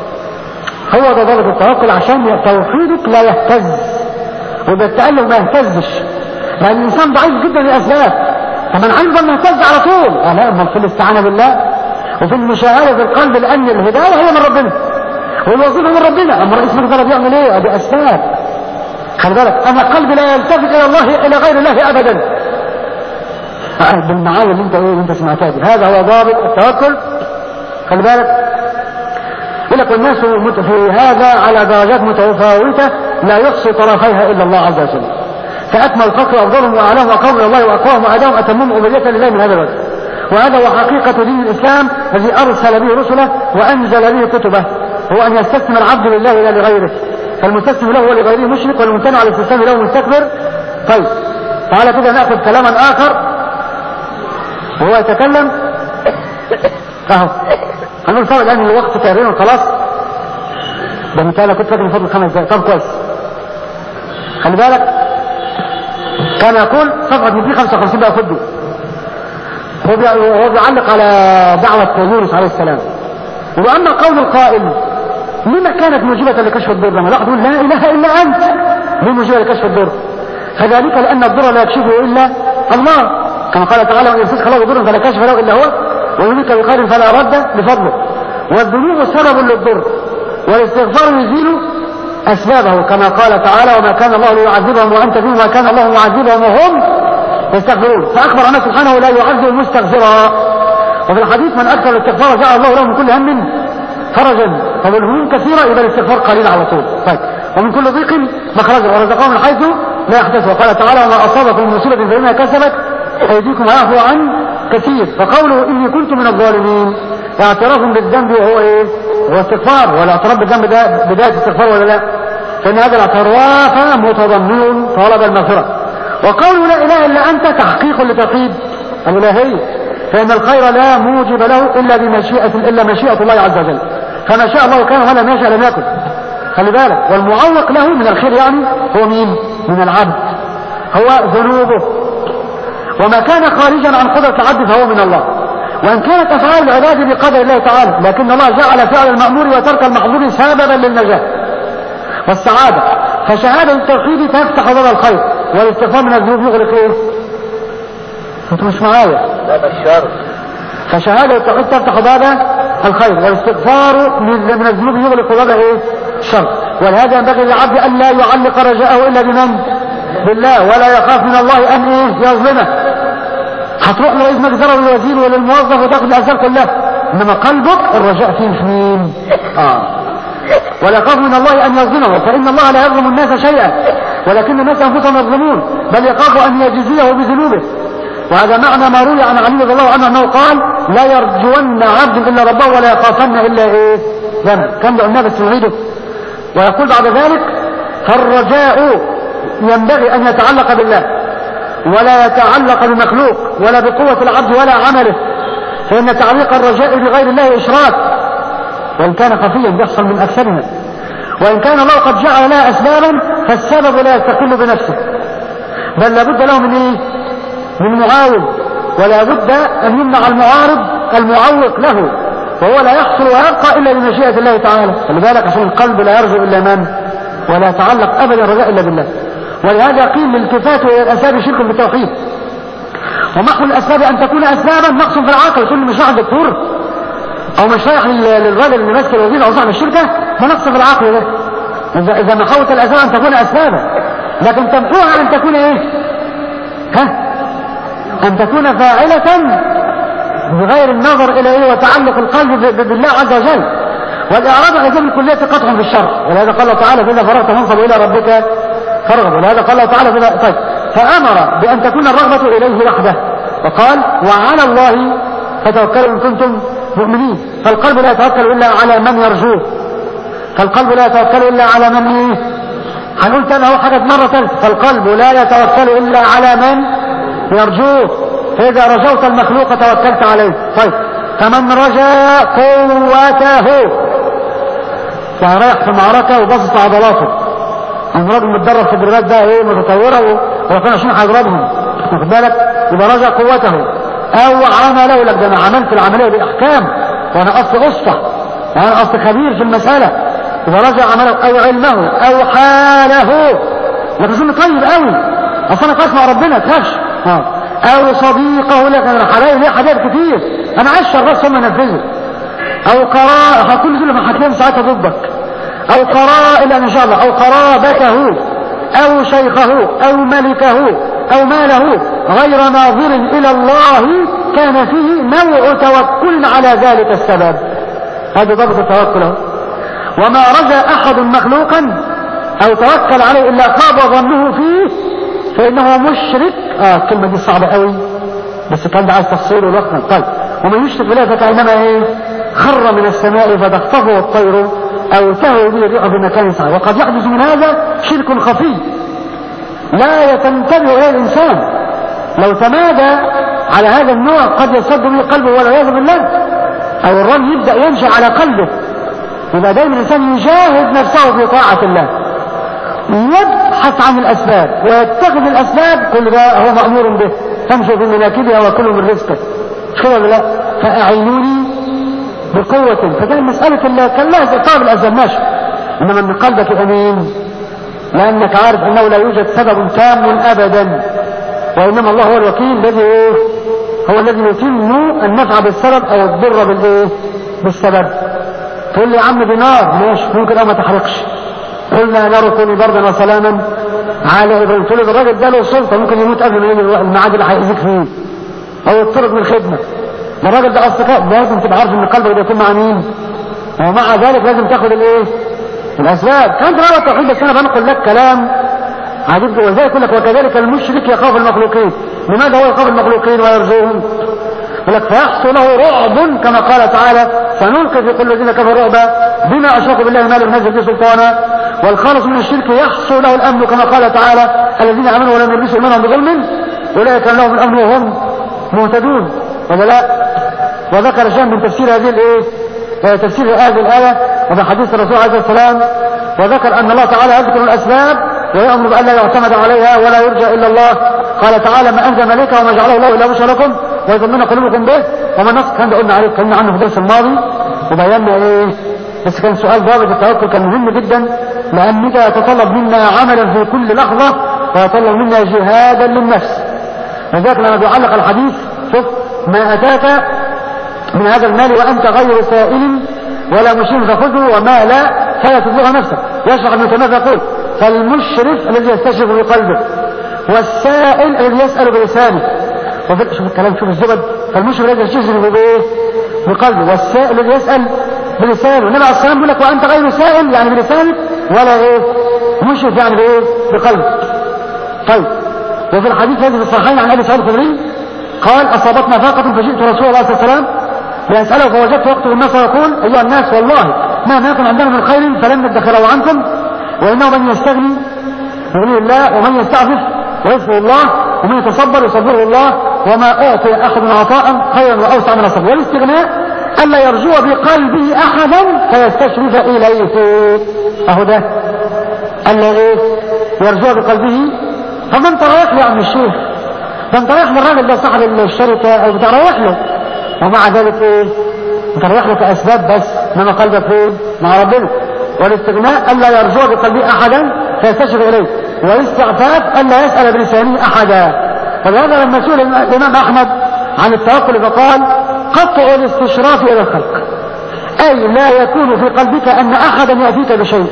هو ده ضابط التوكل عشان توحيدك لا يهتز وبالتألف ما يهتزش لان الانسان ضعيف جدا لاسباب فمن عنده ما يهتز على طول آه لا امال في الاستعانه بالله وفي المشاهده في القلب لان الهدايه هي من ربنا والوظيفه من ربنا اما رئيس مجلس بيعمل ايه ادي اسباب خلي بالك انا قلبي لا يلتفت الى الله الى غير الله ابدا بالمعاني اللي انت ايه اللي انت سمعتها دي هذا هو ضابط التوكل خلي بالك يقول لك والناس في هذا على درجات متفاوته لا يحصي طرفيها الا الله عز وجل فاكمل الخلق وافضلهم واعلاهم واقربهم الله واقواهم واعداهم اتمهم عبوديه لله من هذا الوجه وهذا هو حقيقه دين الاسلام الذي ارسل به رسله وانزل به كتبه هو ان يستسلم العبد لله لا لغيره فالمستسلم له ولغيره مشرك والممتنع على الاستسلام له مستكبر طيب تعالى كده ناخذ كلاما اخر وهو يتكلم اهو هنقول طبعا لان الوقت تقريبا خلاص ده انت انا كنت فاكر من فضل خمس دقائق طب كويس خلي بالك كان يقول صفحه 255 بقى خده هو بيعلق على دعوة يونس عليه السلام وأما قول القائل لما كانت موجبة لكشف الضر لما لاحظ لا إله إلا أنت ليه موجبة لكشف الضر فذلك لأن الضر لا يكشفه إلا الله كما قال تعالى وإن يمسسك الله بضر فلا كاشف له إلا هو ويميك بخير فلا رد بفضله والذنوب سبب للضر والاستغفار يزيل أسبابه كما قال تعالى وما كان الله ليعذبهم وأنت فيهم وما كان الله معذبهم وهم يستغفرون فأخبر أنه سبحانه لا يعذب مستغفرا وفي الحديث من أكثر الاستغفار جاء الله له من كل هم فرجا فبالهموم كثيرة يبقى الاستغفار قليل على طول طيب ومن كل ضيق مخرجا ورزقه من حيث لا يحتسب وقال تعالى وما أصابكم من مصيبة فإنها كسبت أيديكم ويعفو عن كثير فقوله إني كنت من الظالمين اعتراف بالذنب وهو إيه؟ هو استغفار والاعتراف بالذنب ده بداية استغفار ولا لا؟ فإن هذا الاعتراف متضمن طلب المغفرة وقوله لا إله إلا أنت تحقيق لتوحيد الإلهية فإن الخير لا موجب له إلا بمشيئة إلا مشيئة الله عز وجل فما شاء الله كان ولا ما شاء لم يكن خلي بالك والمعوق له من الخير يعني هو مين من العبد هو ذنوبه وما كان خارجا عن قدرة العبد فهو من الله وإن كانت أفعال العباد بقدر الله تعالى لكن الله جعل فعل المأمور وترك المحظور سببا للنجاة والسعادة فشهادة التوحيد تفتح باب الخير والاستغفار من الذنوب يغلق ايه؟ انتوا مش معايا باب الشر فشهادة التوحيد تفتح باب الخير والاستغفار من من الذنوب يغلق باب ايه؟ الشر ولهذا ينبغي للعبد ان لا يعلق رجاءه الا بمن؟ بالله ولا يخاف من الله ان ايه؟ يظلمه هتروح لرئيس مجزرة وللوزير وللموظف وتاخد الاسباب كلها انما قلبك الرجاء فيه في مين؟ اه ولا يخاف من الله ان يظلمه فان الله لا يظلم الناس شيئا ولكن الناس انفسهم يظلمون بل يخاف ان يجزيه بذنوبه وهذا معنى ما روي عن علي رضي الله عنه انه قال لا يرجون عبد الا ربه ولا يخافن الا ايه ذنب كان قلنا بس نعيده ويقول بعد ذلك فالرجاء ينبغي ان يتعلق بالله ولا يتعلق بمخلوق ولا بقوة العبد ولا عمله فإن تعليق الرجاء بغير الله إشراك وإن كان خفيا بيحصل من أكثرنا وإن كان الله قد جعل لها أسبابا فالسبب لا يستقل بنفسه بل لابد له من إيه؟ من معاون ولا بد أن يمنع المعارض المعوق له وهو لا يحصل ويبقى إلا بمشيئة الله تعالى خلي بالك عشان القلب لا يرجو إلا من ولا يتعلق أبدا الرجاء إلا بالله ولهذا قيل للالتفات إلى الأسباب شرك بالتوحيد ومحو الأسباب أن تكون أسبابا نقص في العقل تقول مش رايح دكتور أو مش رايح للراجل اللي ماسك الوزير أو صاحب الشركة ده نقص في العقل ده إذا إذا محوت الأسباب أن تكون أسبابا لكن تمحوها أن تكون إيه؟ ها؟ أن تكون فاعلة بغير النظر إلى إيه وتعلق القلب ب- بالله عز وجل والإعراض عن ذنب الكلية قطع في الشر ولهذا قال الله تعالى فإذا فرغت فانصب إلى ربك فرغب ولهذا قال الله تعالى فإذا طيب فأمر بأن تكون الرغبة إليه وحده وقال وعلى الله فتوكلوا إن كنتم مؤمنين فالقلب لا يتوكل إلا على من يرجوه فالقلب لا يتوكل إلا على من إيه هنقول تاني أهو حاجة مرة ثالثة فالقلب لا يتوكل إلا على من يرجوه فإذا رجوت المخلوق توكلت عليه طيب فمن رجا قوته يعني رايح في معركة وبصص عضلاته الراجل متدرب في الدرجات ده ايه متطورة وربنا عشان هيضربهم واخد بالك يبقى رجا قوته او عمله يقول لك ده انا عملت العملية باحكام وانا اصل اسطى وانا اصل خبير في المسألة يبقى رجع عمله او علمه او حاله لكن اظن طيب قوي اصل انا اسمع ربنا تخافش اه او صديقه لك انا حبايبي ليه حاجات كتير انا عايش الراس هم ينفذوا او قراء كل دول هتلاقيهم ساعتها ضدك او قراء الا ان شاء الله او قرابته او شيخه او ملكه او ماله غير ناظر الى الله كان فيه نوع توكل على ذلك السبب هذا ضبط التوكل اهو وما رجا احد مخلوقا او توكل عليه الا خاب ظنه فيه فانه مشرك اه الكلمه دي صعبه قوي بس كان ده عايز تفصيل والوقت طيب ومن يشرك بالله فكانما ايه خر من السماء فتخطفه الطير او تهوي به الريح بمكان سعيد وقد يحدث من هذا شرك خفي لا يتنتبه اليه الانسان لو تمادى على هذا النوع قد يصد به قلبه والعياذ بالله او الرمي يبدا ينشا على قلبه يبقى دايما الانسان يجاهد نفسه في طاعه الله يبحث عن الاسباب ويتخذ الاسباب كل ده هو مامور به تمشي في مناكبها وكل من رزقه مش كده ولا لا فاعينوني بقوة فكان مسألة الله كان لها إقام الأسباب ماشي إنما من قلبك أمين لأنك عارف أنه لا يوجد سبب تام أبدا وإنما الله هو الوكيل الذي إيه؟ هو الذي يتم النفع بالسبب أو الضر بالإيه؟ بالسبب تقول لي يا عم دي نار ماشي ممكن أو ما تحرقش قلنا نار كوني بردا وسلاما على ابراهيم تقول له الراجل ده له سلطه ممكن يموت قبل ما يجي الميعاد اللي هيأذيك فيه او يطرد من الخدمه ده الراجل ده اصدقاء لازم تبقى عارف ان قلبك ده يكون مع مين ومع ذلك لازم تاخد الايه الاسباب كانت هذا التوحيد بس انا بنقل لك كلام عجيب وزي يقول لك وكذلك المشرك يخاف المخلوقين لماذا هو يخاف المخلوقين ويرجوهم يقول لك فيحصل له رعب كما قال تعالى سنلقي في كل الذين كفروا رعبا بما اشركوا بالله ما لم ينزل به سلطانا والخالص من الشرك يحصل له الامن كما قال تعالى الذين امنوا ولم يلبسوا ايمانهم بظلم اولئك لهم الامن وهم مهتدون ولا لا وذكر شيئا من تفسير هذه الايه تفسير هذه الايه ومن حديث الرسول عليه الصلاه والسلام وذكر ان الله تعالى يذكر الاسباب ويامر بان لا يعتمد عليها ولا يرجى الا الله قال تعالى ما انزل ملكه وما جعله الله الا بشرى لكم ويظنون قلوبكم به وما نص كان قلنا عليه اتكلمنا عنه في الدرس الماضي وبينا ايه بس كان سؤال ضابط التوكل كان مهم جدا لانك يتطلب منا عملا في كل لحظه ويتطلب منا جهادا للنفس لذلك لما بيعلق الحديث شوف ما اتاك من هذا المال وانت غير سائل ولا مشير فخذه وما لا فلا تطلق نفسك يشرح ابن تيميه يقول فالمشرف الذي يستشرف بقلبه والسائل الذي يسال بلسانه وفي شوف الكلام شوف الزبد فالمشرف الذي يستشرف بايه؟ بقلبه والسائل الذي يسال بلسانه النبي عليه الصلاه والسلام يقول لك وانت غير سائل يعني بلسانك ولا ايه؟ مشرف يعني بايه؟ بقلبك طيب وفي الحديث الذي في الصحيحين عن ابي سعيد الخدري قال اصابتنا فاقه فجئت رسول الله صلى الله عليه وسلم لاساله فوجدت وقته الناس يقول ايها الناس والله ما ما يكن عندنا من خير فلن ندخره عنكم وانه من يستغني يغنيه الله ومن يستعفف ويذكر الله ومن يتصبر يصبره الله وما اعطي احد عطاء خيرا واوسع من الصبر والاستغناء الا يرجو بقلبه احدا فيستشرف اليه اهو ده الا ايه يرجو بقلبه طب انت رايح له يا عم الشيخ ده انت رايح للراجل ده صاحب الشركه او بتاع رايح له ومع ذلك ايه انت رايح له كاسباب بس انما قلبك فين مع ربنا والاستغناء الا يرجو بقلبه احدا فيستشرف اليه والاستعفاف الا يسال بلسانه احدا فلهذا لما سئل الامام احمد عن التوكل فقال قطع الاستشراف الى الخلق اي لا يكون في قلبك ان احدا ياتيك بشيء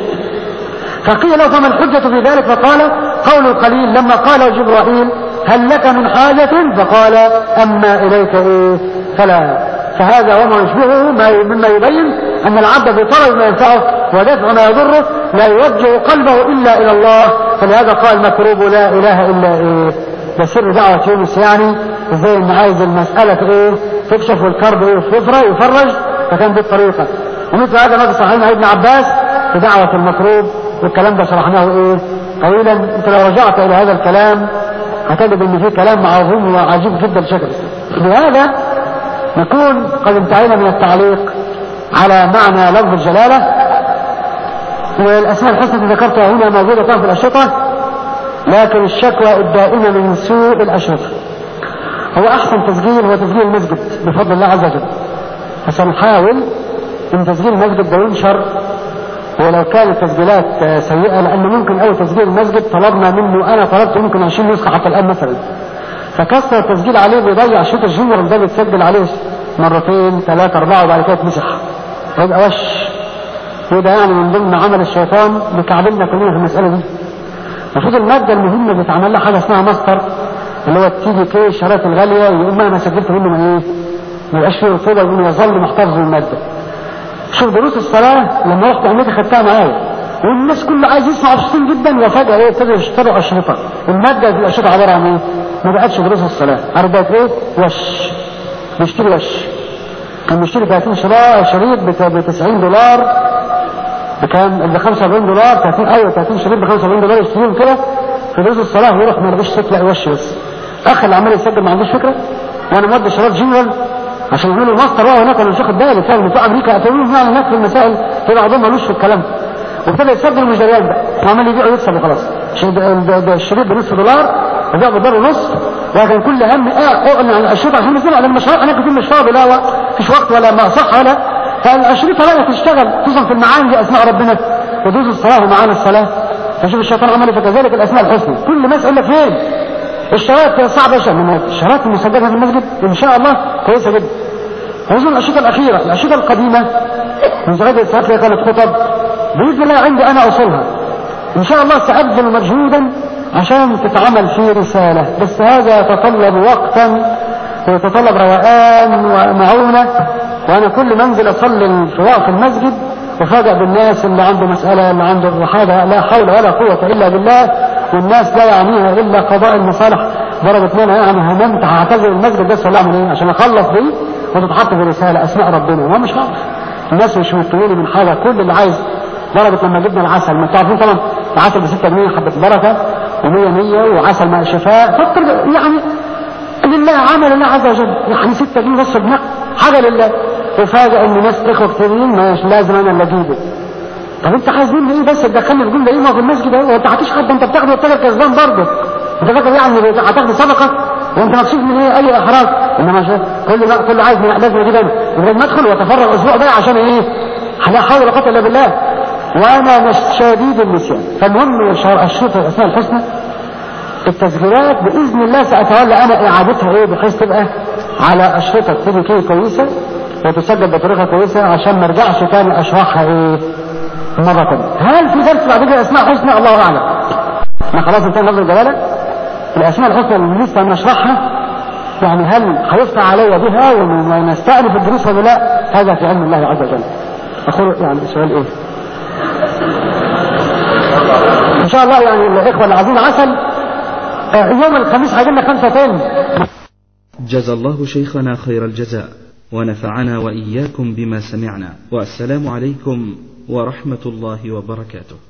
فقيل له فما الحجة في ذلك فقال قول القليل لما قال جبرائيل هل لك من حاجة فقال أما إليك إيه فلا فهذا وما يشبهه ما مما يبين أن العبد في طلب ما ينفعه ودفع ما يضره لا يوجه قلبه إلا إلى الله فلهذا قال مكروب لا إله إلا إيه ده سر دعوة يونس يعني ازاي ان عايز المسألة ايه تكشف والكرب ايه يفرج يفرج فكان دي الطريقة ومثل هذا ما في صحيح ابن عباس في دعوة المكروب والكلام ده شرحناه ايه طويلا انت لو رجعت الى هذا الكلام هتجد ان فيه كلام عظيم وعجيب جدا شكله بهذا نكون قد انتهينا من التعليق على معنى لفظ الجلالة والاسماء الحسنى التي ذكرتها هنا موجودة في الاشرطة لكن الشكوى الدائمة من سوء الاشرطة هو احسن تسجيل هو تسجيل المسجد بفضل الله عز وجل فسنحاول ان تسجيل المسجد ده ينشر ولو كانت تسجيلات سيئة لأن ممكن أول تسجيل المسجد طلبنا منه أنا طلبت ممكن 20 نسخة حتى الآن مثلا فكسر التسجيل عليه بيضيع شوط الجنرال ده بيتسجل عليه مرتين ثلاثة أربعة وبعد كده يتمسح ويبقى وش وده يعني من ضمن عمل الشيطان بكعبلنا كلنا في المسألة دي المفروض المادة المهمة بيتعمل لها حاجة اسمها ماستر اللي هو التي دي كي الشرايط الغالية يقوم أنا سجلت منه من إيه؟ ما يبقاش فيه رطوبة يقوم يظل محتفظ بالمادة شوف دروس الصلاة لما رحت أمريكا خدتها معايا والناس كله عايز يسمع مبسوطين جدا وفجأة ايه ابتدوا يشتروا أشرطة المادة في الأشرطة عبارة عن ايه؟ ما بقتش دروس الصلاة عارف بقت ايه؟ وش بيشتري وش كان بيشتري 30 شريط ب 90 دولار بكام؟ ب 45 دولار 30 ايوه 30 شريط ب 45 دولار يشتريهم كده في دروس الصلاة ويروح ما يلاقيش تطلع وش بس أخ اللي عمال يسجل ما عندوش فكرة وأنا مودي شباب جنرال عشان يعملوا الماستر هو هناك انا مش واخد بالي فاهم بتوع امريكا قتلوه يعني هناك في المسائل في بعضهم ملوش في الكلام وابتدى يسجل مش دريان بقى وعمال يبيع ويكسب وخلاص عشان ده الشريط بنص دولار وبيع بدولار ونص وكان كل هم اعلن عن الاشرطه عشان نسمع لان مش هناك كتير مش فاضي لا مفيش وقت ولا ما صح ولا فالاشرطه لا تشتغل خصوصا في المعاني دي اسماء ربنا ودوز الصلاه ومعاني الصلاه فشوف الشيطان عمل فكذلك الاسماء الحسنى كل ما يقول لك فين الشرايط صعبه يا شباب الشرايط المسجله في المسجد ان شاء الله كويسه جدا خصوصا الأشرطة الأخيرة الأشرطة القديمة من زغاية الساعات اللي كانت خطب بإذن الله عندي أنا أصلها إن شاء الله سأبذل مجهودا عشان تتعمل فيه رسالة بس هذا يتطلب وقتا ويتطلب روقان ومعونة وأنا كل منزل أصلي في المسجد وفاجأ بالناس اللي عنده مسألة اللي عنده وحاجة لا حول ولا قوة إلا بالله والناس لا يعنيها إلا قضاء المصالح ضربت منها يعني هممت هعتذر المسجد بس ولا أعمل إيه عشان أخلص دي وتتحط في رسالة أسماء ربنا وما مش عارف الناس مش مطلوبين من حاجة كل اللي عايز ضربت لما جبنا العسل ما تعرفين طبعا العسل ب 6 جنيه حبة بركة و100 100 وعسل مع شفاء فكر يعني لله عمل الله عز وجل يعني 6 جنيه بس بنق حاجة لله وفاجئ ان ناس اخوة كتيرين مش لازم انا اللي اجيبه طب انت عايز مني ايه بس تدخلني في جمله ايه ما في المسجد اهو انت هتعطيش حد انت بتاخده وبتاخد كسبان برضه انت فاكر يعني هتاخد صدقه وانت مكشوف من ايه اي احراج انما شوف كل ما كل عايز لازم اجيب انا لازم ادخل واتفرغ اسبوع بقى عشان ايه لا حول ولا قوه الا بالله وانا مش شديد النسيان فالمهم الشروط الاسماء الحسنى التسجيلات باذن الله ساتولى انا اعادتها ايه بحيث تبقى على اشرطه تيجي كده كويسه وتسجل بطريقه كويسه عشان ما ارجعش تاني اشرحها ايه مره ثانيه هل في درس بعد كده اسماء حسنى الله اعلم احنا خلاص انتهينا لفظ الجلاله الاسماء الحسنى اللي لسه نشرحها يعني هل هيفتح علي بها ونستأنف الدروس ولا لا هذا في علم الله عز وجل اقول يعني سؤال ايه ان شاء الله يعني الاخوه اللي عايزين عسل يوم الخميس هيجي لنا خمسه تاني جزى الله شيخنا خير الجزاء ونفعنا واياكم بما سمعنا والسلام عليكم ورحمه الله وبركاته